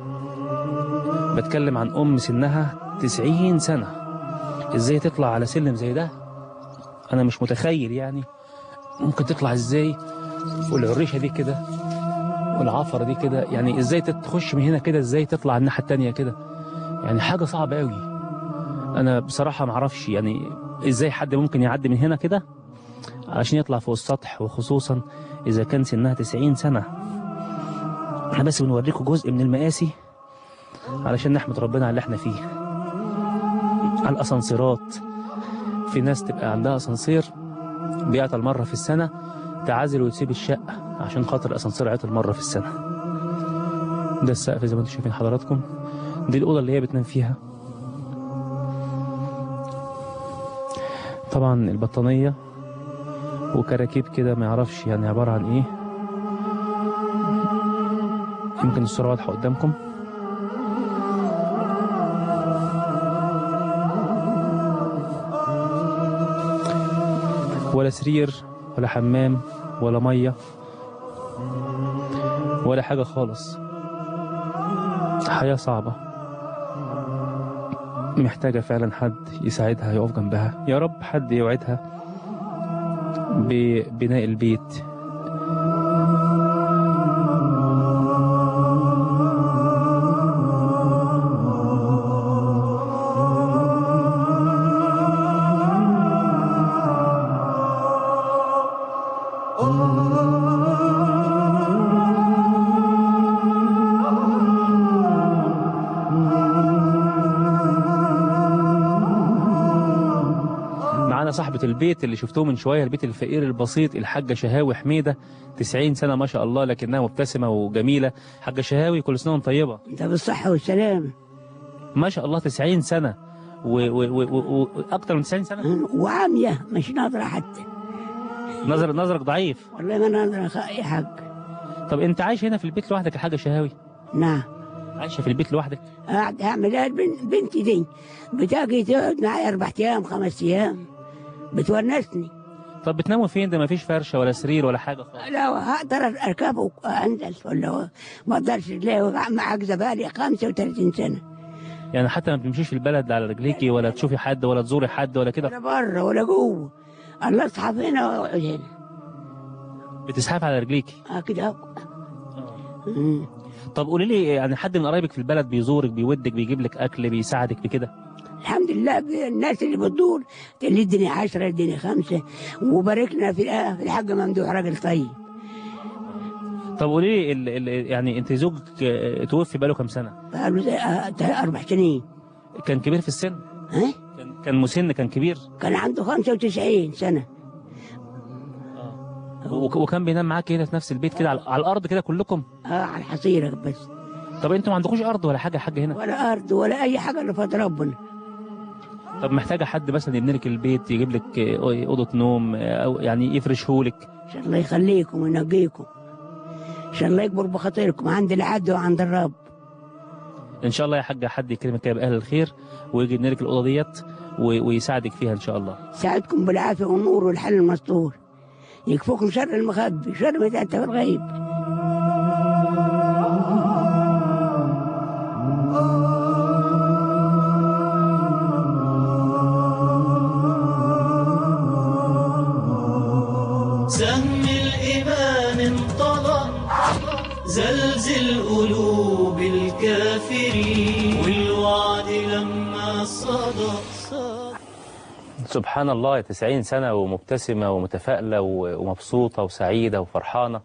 بتكلم عن ام سنها 90 سنة ازاي تطلع على سلم زي ده انا مش متخيل يعني ممكن تطلع ازاي والعريشة دي كده والعفرة دي كده يعني ازاي تخش من هنا كده ازاي تطلع الناحية التانية كده يعني حاجة صعبة قوي انا بصراحة معرفش يعني ازاي حد ممكن يعدي من هنا كده عشان يطلع فوق السطح وخصوصا اذا كان سنها 90 سنة احنا بس بنوريكم جزء من المقاسي علشان نحمد ربنا على اللي احنا فيه على الاسانسيرات في ناس تبقى عندها اسانسير بيعطل مرة في السنة تعازل وتسيب الشقة عشان خاطر الاسانسير عطل مرة في السنة ده السقف زي ما انتم شايفين حضراتكم دي الأوضة اللي هي بتنام فيها طبعا البطانية وكراكيب كده ما يعرفش يعني عبارة عن ايه يمكن الصورة واضحة قدامكم ولا سرير ولا حمام ولا مية ولا حاجة خالص حياة صعبة محتاجة فعلا حد يساعدها يقف جنبها يا رب حد يوعدها ببناء البيت معانا صاحبة البيت اللي شفتوه من شوية البيت الفقير البسيط الحاجة شهاوي حميدة 90 سنة ما شاء الله لكنها مبتسمة وجميلة حاجة شهاوي كل سنة وانت طيبة انت بالصحة والسلامة ما شاء الله 90 سنة وأكتر من 90 سنة وعامية مش ناظرة حتى نظر نظرك ضعيف والله ما ناظرة خ- اي حاجة طب انت عايش هنا في البيت لوحدك يا حاجة شهاوي نعم عايشة في البيت لوحدك قاعد اعمل ايه البن- بنتي دي بتاجي تقعد معايا اربع ايام خمس ايام بتونسني طب بتناموا فين ده ما فيش فرشة ولا سرير ولا حاجة خالص لا اقدر اركب وانزل ولا هو- ما اقدرش ليه معجزة بالي 35 سنة يعني حتى ما بتمشيش في البلد على رجليكي ولا تشوفي حد ولا تزوري حد ولا كده ولا بره ولا جوه الله اصحى هنا واقعد هنا بتزحف على رجليكي آه كده أهو. مم. طب قولي لي يعني حد من قرايبك في البلد بيزورك بيودك بيجيب لك اكل بيساعدك بكده الحمد لله الناس اللي بتدور اللي ادني عشرة ادني خمسة وباركنا في في الحاج ممدوح راجل طيب طب قولي لي ال ال يعني انت زوجك آه، توفي بقاله كام سنه بقاله زي- آه، تا- أربع سنين كان كبير في السن ها كان كان مسن كان كبير كان عنده 95 سنة وك- وكان بينام معاك هنا في نفس البيت كده على, على الارض كده كلكم اه على الحصيرة بس طب انتوا ما عندكوش ارض ولا حاجه حاجه هنا ولا أرض ولا أي حاجة إلا فضل ربنا طب محتاجه حد مثلا يبني لك البيت يجيب لك آه، اوضه نوم آه، او يعني يفرشهولك إن شاء الله يخليكم وينقيكم إن شاء الله يكبر بخاطركم عند العد وعند الرب ان شاء الله يا حاجه حد يكرمك كده باهل الخير ويجي يبني لك الاوضه ديت و- ويساعدك فيها ان شاء الله يساعدكم بالعافية والنور والحل المستور يكفوكم شر المخبي شر ما تأتى في الغيب سهم الإيمان انطلق زلزل قلوب الكافرين والوعد لما صدق صدق سبحان الله 90 سنة ومبتسمة ومتفائلة و- ومبسوطة وسعيدة وفرحانة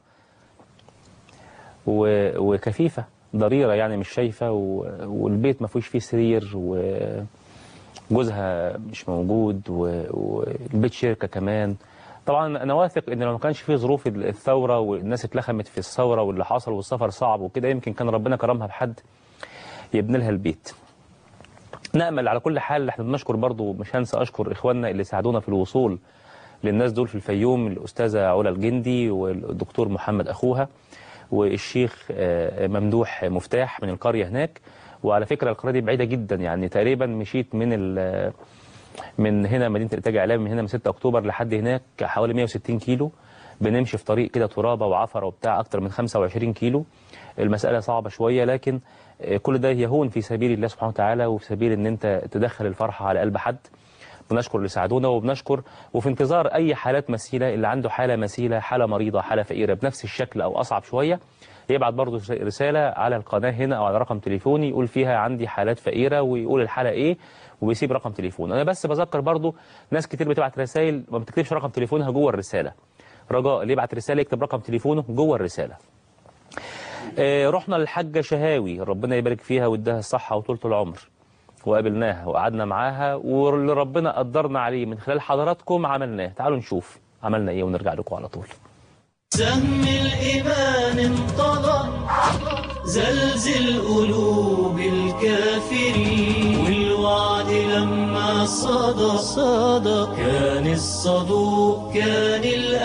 و- وكفيفة ضريرة يعني مش شايفة و- والبيت ما فيهوش فيه سرير وجوزها مش موجود و- والبيت شركة كمان طبعا انا واثق ان لو ما كانش فيه ظروف الثوره والناس اتلخمت في الثوره واللي حصل والسفر صعب وكده يمكن كان ربنا كرمها بحد يبني لها البيت نأمل على كل حال احنا بنشكر برضو مش هنسى أشكر إخواننا اللي ساعدونا في الوصول للناس دول في الفيوم الأستاذة علا الجندي والدكتور محمد أخوها والشيخ آه، ممدوح مفتاح من القرية هناك وعلى فكرة القرية دي بعيدة جدا يعني تقريبا مشيت من ال- من هنا مدينة الإنتاج الإعلامي من هنا من 6 أكتوبر لحد هناك حوالي 160 كيلو بنمشي في طريق كده ترابه وعفره وبتاع اكتر من 25 كيلو المساله صعبه شويه لكن آه، كل ده يهون في سبيل الله سبحانه وتعالى وفي سبيل ان انت تدخل الفرحه على قلب حد بنشكر اللي ساعدونا وبنشكر وفي انتظار اي حالات مثيله اللي عنده حاله مثيله حاله مريضه حاله فقيره بنفس الشكل او اصعب شويه يبعت برضه رساله على القناه هنا او على رقم تليفوني يقول فيها عندي حالات فقيره ويقول الحاله ايه وبيسيب رقم تليفون انا بس بذكر برضه ناس كتير بتبعت رسائل ما بتكتبش رقم تليفونها جوه الرساله رجاء اللي يبعت رساله يكتب رقم تليفونه جوه الرساله آه، رحنا للحاجة شهاوي ربنا يبارك فيها واداها الصحة وطولة العمر وقابلناها وقعدنا معاها واللي ربنا قدرنا عليه من خلال حضراتكم عملناه تعالوا نشوف عملنا ايه ونرجع لكم على طول سهم الإيمان انطلق زلزل قلوب الكافرين والوعد لما صدى صدى كان الصدوق كان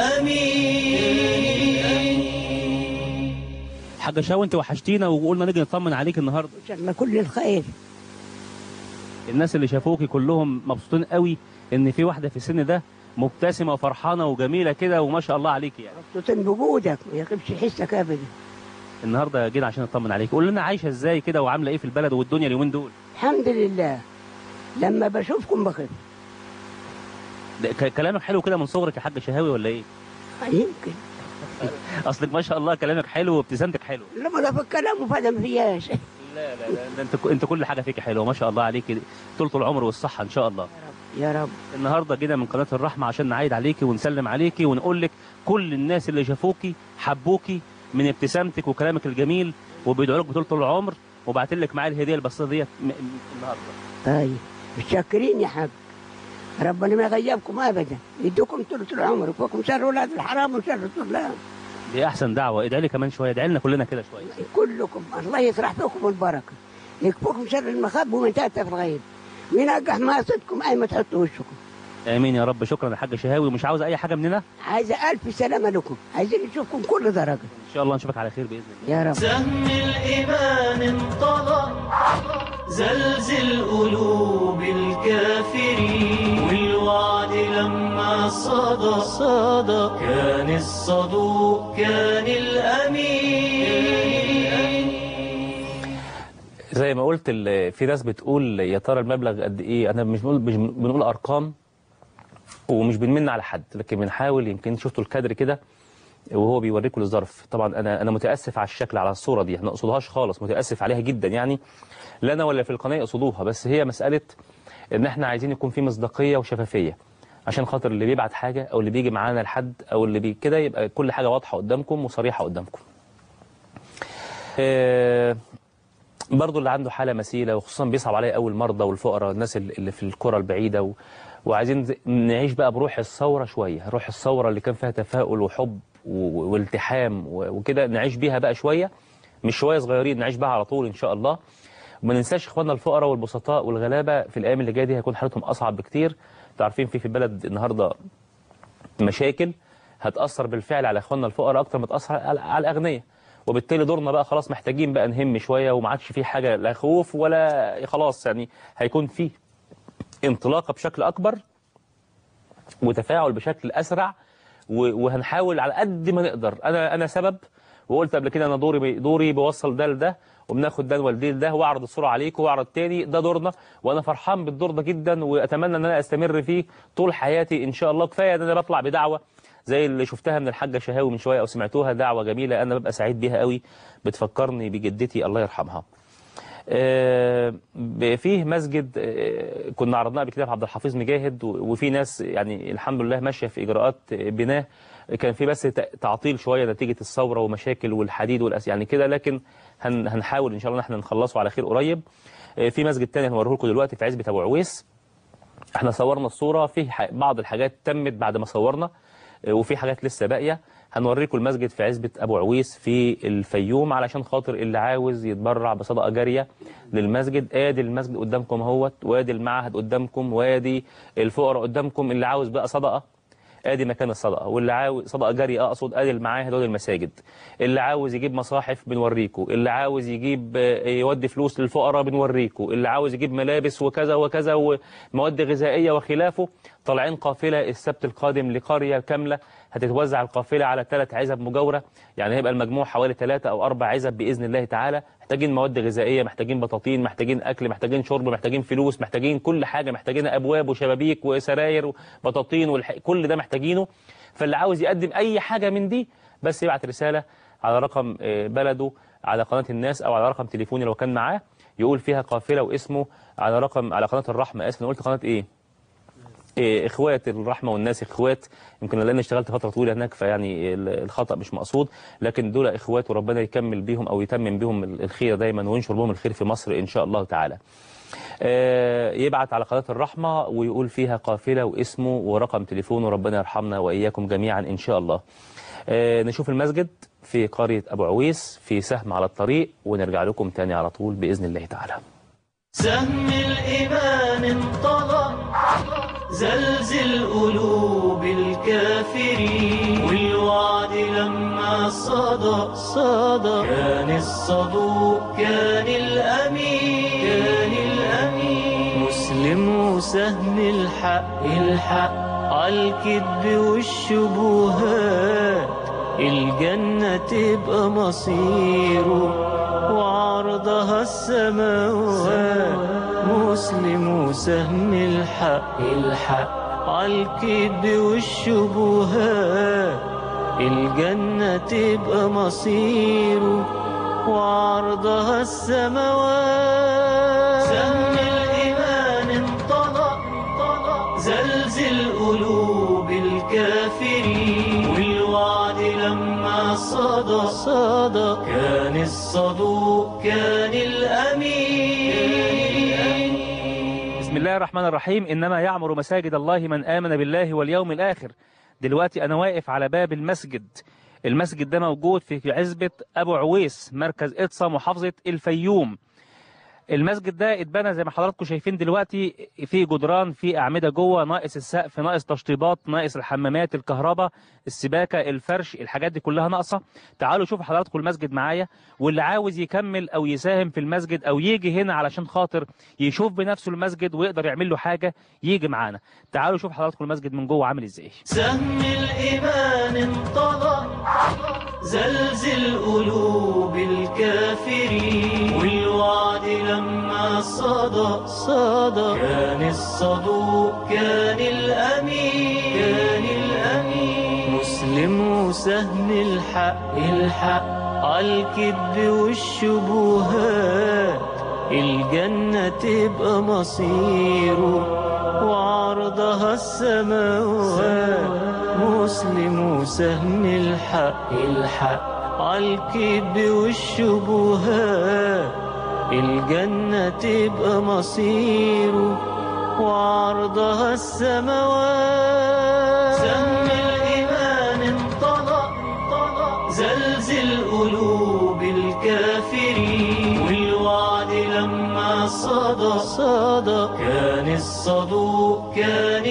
الأمين حاجه شاوي انت وحشتينا وقلنا نيجي نطمن عليك النهارده ان شاء الله كل الخير الناس اللي شافوكي كلهم مبسوطين قوي ان في واحده في السن ده مبتسمه وفرحانه وجميله كده وما شاء الله عليكي يعني مبسوطين بوجودك ما يغيبش حسك ابدا النهارده جينا عشان نطمن عليك قول لنا عايشه ازاي كده وعامله ايه في البلد والدنيا اليومين دول الحمد لله لما بشوفكم بخير ده ك- كلامك حلو كده من صغرك يا حاج شهاوي ولا ايه يمكن اصلك ما شاء الله كلامك حلو وابتسامتك حلوه لما ده في الكلام وفدا ما فياش لا لا لا ده انت ك- انت كل حاجه فيك حلوه ما شاء الله عليك طولة العمر والصحه ان شاء الله يا رب النهارده جينا من قناه الرحمه عشان نعيد عليكي ونسلم عليكي ونقول لك كل الناس اللي شافوكي حبوكي من ابتسامتك وكلامك الجميل وبيدعوا لك بطولة العمر وبعتين لك معايا الهديه البسيطه ديت م- م- النهارده طيب متشكرين يا حاج ربنا ما يغيبكم ابدا يدوكم طول العمر وفوقكم شر ولاد الحرام وشر الطلاب دي احسن دعوه ادعي لي كمان شويه ادعي لنا كلنا كده شويه كلكم الله يسرح بكم البركه يكفوكم شر المخاب ومن تحت في الغيب وينجح مقاصدكم اي ما تحطوا وشكم امين يا رب شكرا يا حاج شهاوي ومش عاوز اي حاجه مننا عايزه الف سلامه لكم عايزين نشوفكم كل درجه ان شاء الله نشوفك على خير باذن الله يا رب سهم الإيمان انطلق زلزل قلوب الكافرين والوعد لما صدى صدى كان الصدوق كان الأمين زي ما قلت ال- في ناس بتقول يا ترى المبلغ قد ايه انا مش بنقول مش بنقول ارقام ومش بنمن على حد لكن بنحاول يمكن شفتوا الكادر كده وهو بيوريكم الظرف طبعا انا انا متاسف على الشكل على الصوره دي ما اقصدهاش خالص متاسف عليها جدا يعني لا انا ولا في القناه يقصدوها بس هي مساله ان احنا عايزين يكون في مصداقيه وشفافيه عشان خاطر اللي بيبعت حاجه او اللي بيجي معانا لحد او اللي بي كده يبقى كل حاجه واضحه قدامكم وصريحه قدامكم آه، برضو اللي عنده حالة مثيلة وخصوصا بيصعب عليا قوي المرضى والفقراء الناس اللي اللي في القرى البعيدة و... وعايزين ز- نعيش بقى بروح الثورة شوية روح الثورة اللي كان فيها تفاؤل وحب و... والتحام و... وكده نعيش بيها بقى شوية مش شوية صغيرين نعيش بها على طول إن شاء الله وما ننساش إخواننا الفقراء والبسطاء والغلابة في الأيام اللي جاية دي هيكون حالتهم أصعب بكتير انتوا عارفين في في البلد النهاردة مشاكل هتأثر بالفعل على إخواننا الفقراء أكتر ما تأثر على على الأغنياء وبالتالي دورنا بقى خلاص محتاجين بقى نهم شوية وما عادش في حاجة لا خوف ولا خلاص يعني هيكون في انطلاقة بشكل أكبر وتفاعل بشكل أسرع و- وهنحاول على قد ما نقدر أنا أنا سبب وقلت قبل كده أنا دوري بي- دوري بوصل ده لده وبناخد ده نوديه لده واعرض الصورة عليكم واعرض تاني ده دورنا وأنا فرحان بالدور ده جدا وأتمنى إن أنا أستمر فيه طول حياتي إن شاء الله كفاية إن أنا بطلع بدعوة زي اللي شفتها من الحاجة شهاوي من شوية أو سمعتوها دعوة جميلة أنا ببقى سعيد بيها قوي بتفكرني بجدتي الله يرحمها آه، ب- فيه مسجد آه، كنا عرضناه قبل كده في عبد الحفيظ مجاهد و- وفي ناس يعني الحمد لله ماشيه في اجراءات بناه كان في بس ت- تعطيل شويه نتيجه الثوره ومشاكل والحديد والأس يعني كده لكن هن هنحاول ان شاء الله ان احنا نخلصه على خير قريب آه، في مسجد تاني هنوريه لكم دلوقتي في عزبه ابو عويس احنا صورنا الصوره في ح- بعض الحاجات تمت بعد ما صورنا آه، وفي حاجات لسه باقيه هنوريكم المسجد في عزبة أبو عويس في الفيوم علشان خاطر اللي عاوز يتبرع بصدقة جارية للمسجد ادي المسجد قدامكم اهوت وادي المعهد قدامكم وادي الفقراء قدامكم اللي عاوز بقى صدقة ادي مكان الصدقه واللي عاوز صدقه جاريه اقصد ادي المعاهد وادي المساجد اللي عاوز يجيب مصاحف بنوريكم اللي عاوز يجيب آه، يودي فلوس للفقراء بنوريكم اللي عاوز يجيب ملابس وكذا وكذا ومواد غذائيه وخلافه طالعين قافلة السبت القادم لقرية كاملة هتتوزع القافلة على ثلاث عزب مجاورة يعني هيبقى المجموع حوالي ثلاثة أو أربع عزب بإذن الله تعالى محتاجين مواد غذائية محتاجين بطاطين محتاجين أكل محتاجين شرب محتاجين فلوس محتاجين كل حاجة محتاجين أبواب وشبابيك وسراير وبطاطين والح... كل ده محتاجينه فاللي عاوز يقدم أي حاجة من دي بس يبعت رسالة على رقم آه، بلده على قناة الناس أو على رقم تليفوني لو كان معاه يقول فيها قافلة واسمه على رقم على قناة الرحمة اسف أنا قلت قناة إيه إيه، اخوات الرحمه والناس اخوات يمكن لان اشتغلت فتره طويله هناك فيعني ال- الخطا مش مقصود لكن دول اخوات وربنا يكمل بيهم او يتمم بيهم ال- الخير دايما وينشر بهم الخير في مصر ان شاء الله تعالى. آه، يبعت على قناه الرحمه ويقول فيها قافله واسمه ورقم تليفونه ربنا يرحمنا واياكم جميعا ان شاء الله. آه، نشوف المسجد في قريه ابو عويس في سهم على الطريق ونرجع لكم تاني على طول باذن الله تعالى. سهم الإيمان انطلق زلزل قلوب الكافرين والوعد لما صدى صدى كان الصدوق كان الأمين كان الأمين مسلم وسهم الحق الحق عالكذب والشبهات الجنة تبقى مصيره وعرضها السماوات مسلم وسهم الحق الحق عالكذب والشبهات الجنة تبقى مصيره وعرضها السماوات سهم الإيمان انطلق زلزل قلوب الكافرين والوعد لما صدى صدى كان الصدوق كان الأمين بسم الله الرحمن الرحيم إنما يعمر مساجد الله من آمن بالله واليوم الآخر دلوقتي أنا واقف على باب المسجد المسجد ده موجود في عزبة أبو عويس مركز إطسا محافظة الفيوم المسجد ده اتبنى زي ما حضراتكم شايفين دلوقتي في جدران في أعمدة جوه ناقص السقف ناقص تشطيبات ناقص الحمامات الكهرباء السباكة الفرش الحاجات دي كلها ناقصة تعالوا شوفوا حضراتكم المسجد معايا واللي عاوز يكمل أو يساهم في المسجد أو يجي هنا علشان خاطر يشوف بنفسه المسجد ويقدر يعمل له حاجة يجي معانا تعالوا شوف حضراتكم المسجد من جوه عامل ازاي سهم الإيمان انطلق زلزل قلوب الكافرين والوعد لما صدى صدى كان الصدوق كان الأمين كان الأمين مسلم وسهم الحق الحق عالكذب والشبهات الجنة تبقى مصيره وعرضها السماوات مسلم وسهم الحق الحق عالكذب والشبهات الجنة تبقى مصيره وعرضها السماوات سهم الإيمان انطلق زلزل قلوب الكافرين والوعد لما صدى صدى كان الصدوق كان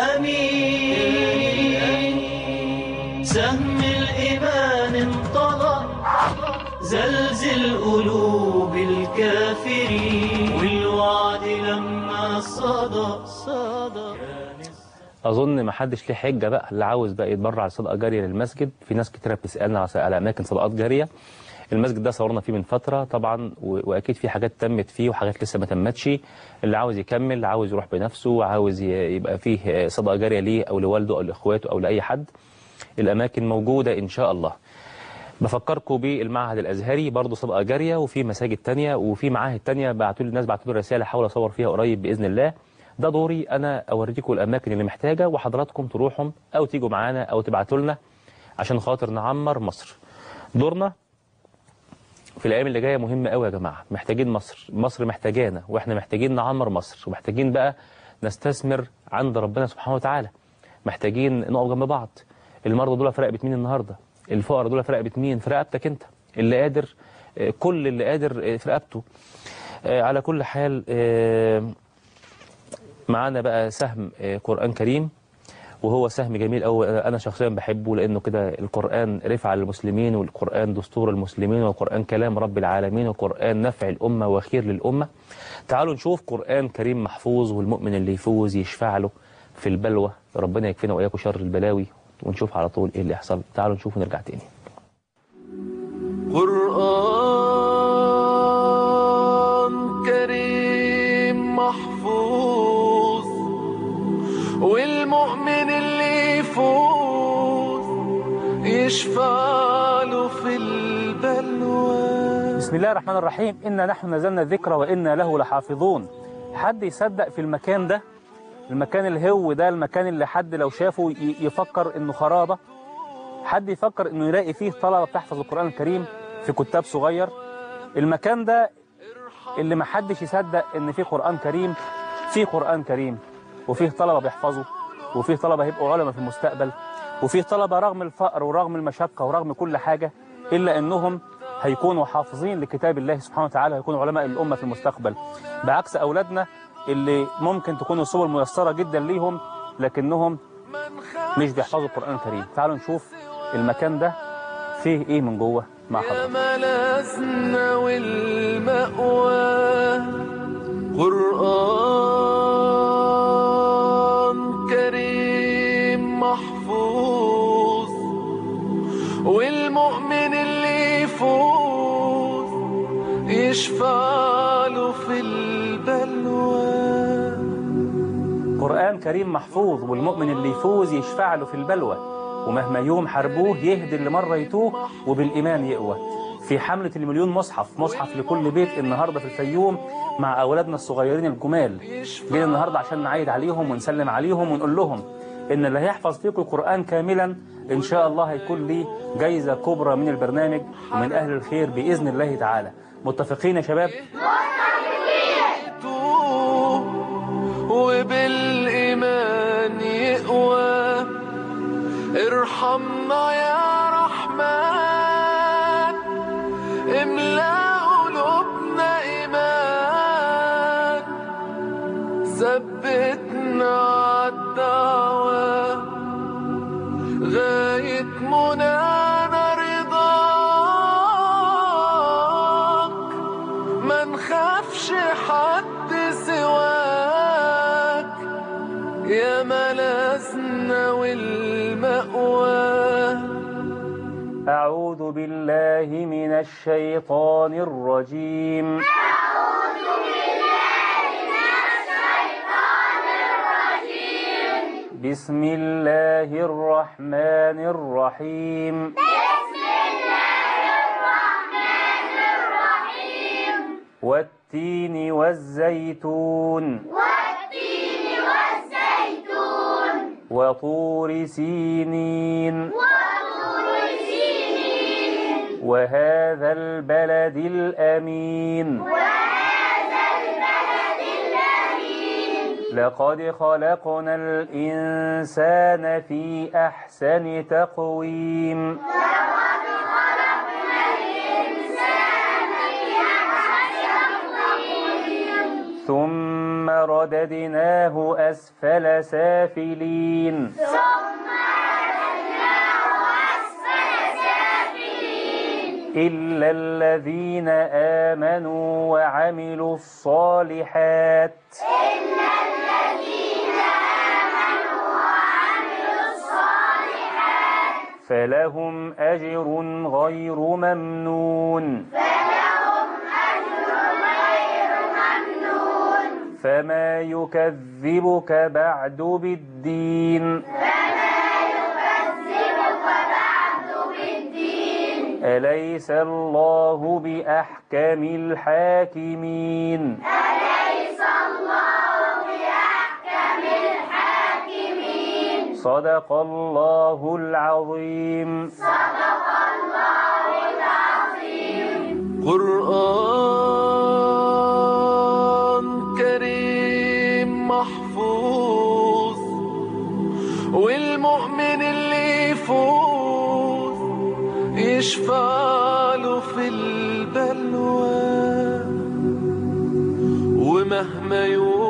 الأمين سهم الإيمان انطلق زلزل قلوب الكافرين والوعد لما صدى صدى كان اظن ما حدش ليه حجه بقى اللي عاوز بقى يتبرع على صدقه جاريه للمسجد في ناس كتيره بتسالنا على- على اماكن صدقات جاريه المسجد ده صورنا فيه من فتره طبعا و- واكيد في حاجات تمت فيه وحاجات لسه ما تمتش اللي عاوز يكمل عاوز يروح بنفسه عاوز ي- يبقى فيه صدقه جاريه ليه او لوالده او لاخواته او لاي حد الاماكن موجوده ان شاء الله بفكركم بالمعهد الازهري برضه صدقه جاريه وفي مساجد تانية وفي معاهد تانية بعتوا لي الناس بعتوا لي رساله احاول اصور فيها قريب باذن الله ده دوري انا اوريكم الاماكن اللي محتاجه وحضراتكم تروحوا او تيجوا معانا او تبعتوا لنا عشان خاطر نعمر مصر دورنا في الايام اللي جايه مهم قوي يا جماعه محتاجين مصر مصر محتاجانا واحنا محتاجين نعمر مصر ومحتاجين بقى نستثمر عند ربنا سبحانه وتعالى محتاجين نقف جنب بعض المرضى دول في رقبه مين النهارده الفقراء دول في رقبه مين في رقبتك انت اللي قادر آه، كل اللي قادر آه، في رقبته آه، على كل حال آه، معانا بقى سهم آه، قرآن كريم وهو سهم جميل قوي انا شخصيا بحبه لانه كده القران رفعه للمسلمين والقران دستور المسلمين والقران كلام رب العالمين والقران نفع الامه وخير للامه تعالوا نشوف قران كريم محفوظ والمؤمن اللي يفوز يشفع له في البلوى ربنا يكفينا وإياكم شر البلاوي ونشوف على طول إيه اللي يحصل تعالوا نشوف ونرجع تاني قرآن كريم محفوظ والمؤمن اللي يفوز يشفع له في البلوى بسم الله الرحمن الرحيم إنا نحن نزلنا الذكر وإنا له لحافظون حد يصدق في المكان ده المكان الهو ده المكان اللي حد لو شافه ي- يفكر إنه خرابة حد يفكر إنه يلاقي فيه طلبة بتحفظ القرآن الكريم في كتاب صغير المكان ده اللي ما حدش يصدق إن فيه قرآن كريم فيه قرآن كريم وفيه طلبة بيحفظوا وفيه طلبة هيبقوا علماء في المستقبل وفيه طلبة رغم الفقر ورغم المشقة ورغم كل حاجة إلا إنهم هيكونوا حافظين لكتاب الله سبحانه وتعالى هيكونوا علماء الأمة في المستقبل بعكس أولادنا اللي ممكن تكون السبل ميسرة جدا ليهم لكنهم مش بيحفظوا القرآن الكريم تعالوا نشوف المكان ده فيه إيه من جوه مع يا حضرتك ملاذنا والمأوى قرآن كريم محفوظ والمؤمن اللي يفوز يشفع له في البلوى قرآن كريم محفوظ والمؤمن اللي يفوز يشفع له في البلوى ومهما يوم حربوه يهدي اللي مرة يتوه وبالإيمان يقوى في حملة المليون مصحف مصحف لكل بيت النهاردة في الفيوم مع أولادنا الصغيرين الجمال جينا النهاردة عشان نعيد عليهم ونسلم عليهم ونقول لهم إن اللي هيحفظ فيكم القرآن كاملا إن شاء الله هيكون ليه جايزة كبرى من البرنامج ومن أهل الخير بإذن الله تعالى متفقين يا شباب؟ وبالإيمان يقوى ارحمنا يا رحمن املأ قلوبنا إيمان ثبتنا عالدعوة غاية منانا رضاك ما نخافش حد سواك يا ملاذنا والمأوى أعوذ بالله من الشيطان الرجيم بسم الله الرحمن الرحيم والتين والزيتون وطور سينين وهذا البلد الأمين لقد خلقنا الإنسان في أحسن تقويم ثم رددناه أسفل سافلين إلا الذين آمنوا وعملوا الصالحات فلهم أجر غير ممنون فما يكذبك بعد بالدين أليس الله بأحكم الحاكمين صدق الله العظيم قرآن كريم محفوظ والمؤمن اللي يفوز يشفع له في البلوى ومهما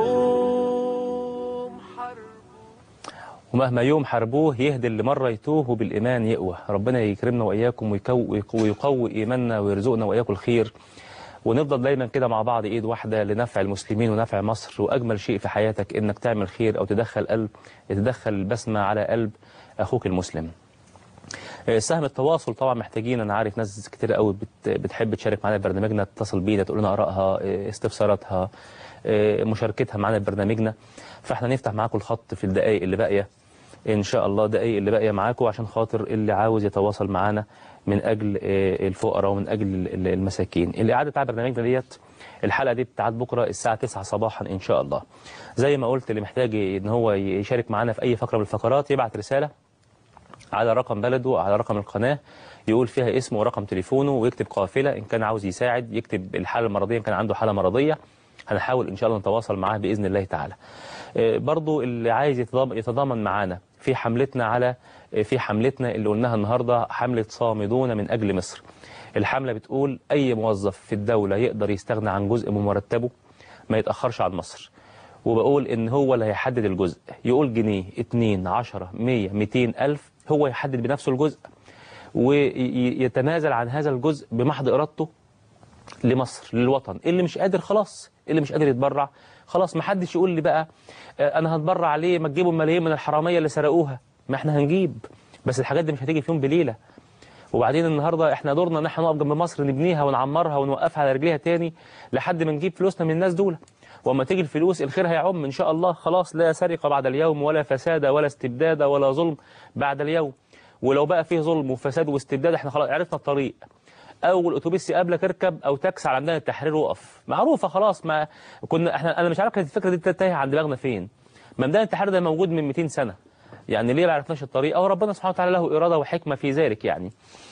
يوم حرب ومهما يوم حربوه يهدي اللي مرة يتوه وبالإيمان يقوى ربنا يكرمنا وإياكم ويكو- ويقوي إيماننا ويرزقنا وإياكم الخير ونفضل دايما كده مع بعض ايد واحده لنفع المسلمين ونفع مصر واجمل شيء في حياتك انك تعمل خير او تدخل قلب تدخل البسمه على قلب اخوك المسلم آه، سهم التواصل طبعا محتاجين انا عارف ناس كتير قوي بت- بتحب تشارك معانا في برنامجنا تتصل بينا تقول لنا ارائها آه، استفساراتها آه، مشاركتها معانا في برنامجنا فاحنا نفتح معاكم الخط في الدقائق اللي باقيه ان شاء الله دقائق اللي باقيه معاكم عشان خاطر اللي عاوز يتواصل معانا من اجل آه، الفقراء ومن اجل ال- المساكين الاعاده بتاع برنامجنا ديت الحلقه دي بتاعت بكره الساعه 9 صباحا ان شاء الله زي ما قلت اللي محتاج ان هو يشارك معانا في اي فقره من الفقرات يبعت رساله على رقم بلده على رقم القناة يقول فيها اسمه ورقم تليفونه ويكتب قافلة إن كان عاوز يساعد يكتب الحالة المرضية إن كان عنده حالة مرضية هنحاول إن شاء الله نتواصل معاه بإذن الله تعالى آه، برضو اللي عايز يتضام- يتضامن معانا في حملتنا على آه، في حملتنا اللي قلناها النهاردة حملة صامدون من أجل مصر الحملة بتقول أي موظف في الدولة يقدر يستغنى عن جزء من مرتبه ما يتأخرش عن مصر وبقول ان هو اللي هيحدد الجزء يقول جنيه اتنين عشرة مية ميتين ألف هو يحدد بنفسه الجزء ويتنازل عن هذا الجزء بمحض إرادته لمصر للوطن اللي مش قادر خلاص اللي مش قادر يتبرع خلاص ما حدش يقول لي بقى آه، انا هتبرع ليه ما تجيبوا ملايين من الحراميه اللي سرقوها ما احنا هنجيب بس الحاجات دي مش هتيجي في يوم بليله وبعدين النهارده احنا دورنا ان احنا نقف جنب مصر نبنيها ونعمرها ونوقفها على رجليها تاني لحد ما نجيب فلوسنا من الناس دول واما تيجي الفلوس الخير هيعم ان شاء الله خلاص لا سرقه بعد اليوم ولا فساد ولا استبداد ولا ظلم بعد اليوم ولو بقى فيه ظلم وفساد واستبداد احنا خلاص عرفنا الطريق اول اتوبيس يقابلك اركب او تاكس على ميدان التحرير وقف معروفه خلاص ما كنا احنا انا مش عارف كانت الفكره دي تايهه عن دماغنا فين ما ميدان التحرير ده موجود من 200 سنه يعني ليه ما عرفناش الطريق او ربنا سبحانه وتعالى له اراده وحكمه في ذلك يعني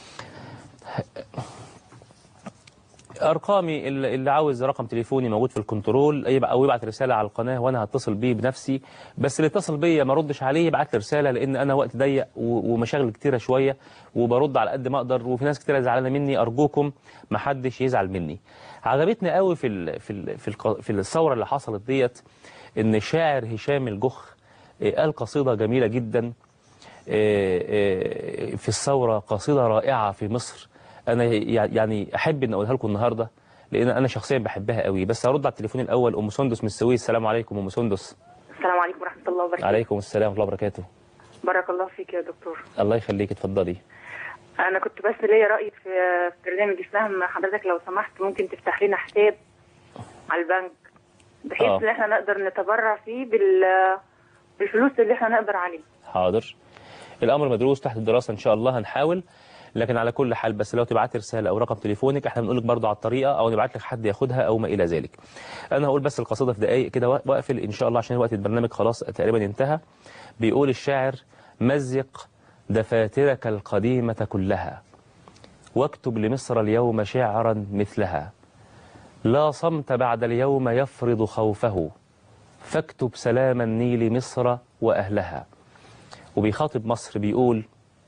ارقامي اللي اللي عاوز رقم تليفوني موجود في الكنترول يبقى او يبعت رساله على القناه وانا هتصل بيه بنفسي بس اللي اتصل بيا ما ردش عليه يبعت لي رساله لان انا وقت ضيق و- ومشاغل كتيره شويه وبرد على قد ما اقدر وفي ناس كتيره زعلانه مني ارجوكم ما حدش يزعل مني عجبتني قوي في ال في ال في, الق- في الثوره اللي حصلت ديت ان الشاعر هشام الجخ آه، قال قصيده جميله جدا آه، آه، في الثورة قصيدة رائعة في مصر أنا يعني أحب أن أقولها لكم النهاردة لأن أنا شخصيا بحبها قوي بس هرد على التليفون الأول أم سندس من السويس السلام عليكم أم سندس السلام عليكم ورحمة الله وبركاته عليكم السلام ورحمة الله وبركاته بارك الله فيك يا دكتور الله يخليك اتفضلي أنا كنت بس ليا رأي في في برنامج السهم حضرتك لو سمحت ممكن تفتح لنا حساب على البنك بحيث آه. إن احنا نقدر نتبرع فيه بال بالفلوس اللي احنا نقدر عليه حاضر الأمر مدروس تحت الدراسة إن شاء الله هنحاول لكن على كل حال بس لو تبعت رسالة أو رقم تليفونك احنا بنقول لك برضه على الطريقة أو نبعت لك حد ياخدها أو ما إلى ذلك أنا هقول بس القصيدة في دقايق كده وأقفل إن شاء الله عشان وقت البرنامج خلاص تقريبا انتهى بيقول الشاعر مزق دفاترك القديمة كلها واكتب لمصر اليوم شعرا مثلها لا صمت بعد اليوم يفرض خوفه فاكتب سلام النيل مصر وأهلها وبيخاطب مصر بيقول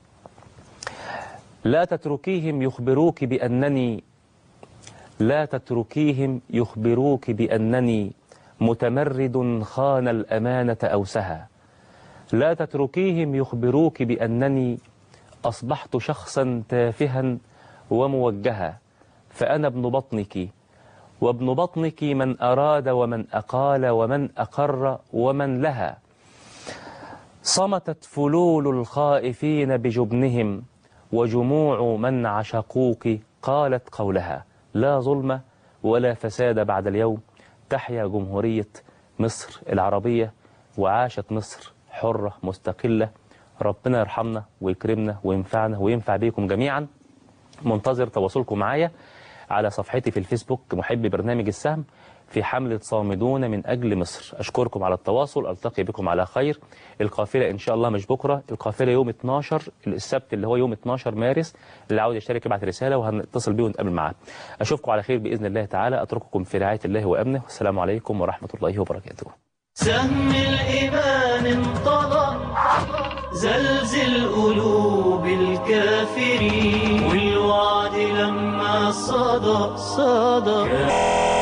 لا تتركيهم يخبروك بأنني لا تتركيهم يخبروك بأنني متمرد خان الأمانة أوسها لا تتركيهم يخبروك بأنني أصبحت شخصا تافها وموجها فأنا ابن بطنك وابن بطنك من أراد ومن أقال ومن أقر ومن لها صمتت فلول الخائفين بجبنهم وجموع من عشقوك قالت قولها لا ظلم ولا فساد بعد اليوم تحيا جمهورية مصر العربية وعاشت مصر حرة مستقلة ربنا يرحمنا ويكرمنا وينفعنا وينفع بيكم جميعا منتظر تواصلكم معايا على صفحتي في الفيسبوك محب برنامج السهم في حملة صامدون من أجل مصر أشكركم على التواصل ألتقي بكم على خير القافلة إن شاء الله مش بكرة القافلة يوم 12 السبت اللي هو يوم 12 مارس اللي عاوز يشترك يبعت رسالة وهنتصل بيه ونتقابل معاه أشوفكم على خير بإذن الله تعالى أترككم في رعاية الله وأمنه والسلام عليكم ورحمة الله وبركاته سهم الإيمان انطلق زلزل قلوب الكافرين والوعد لما صدى صدى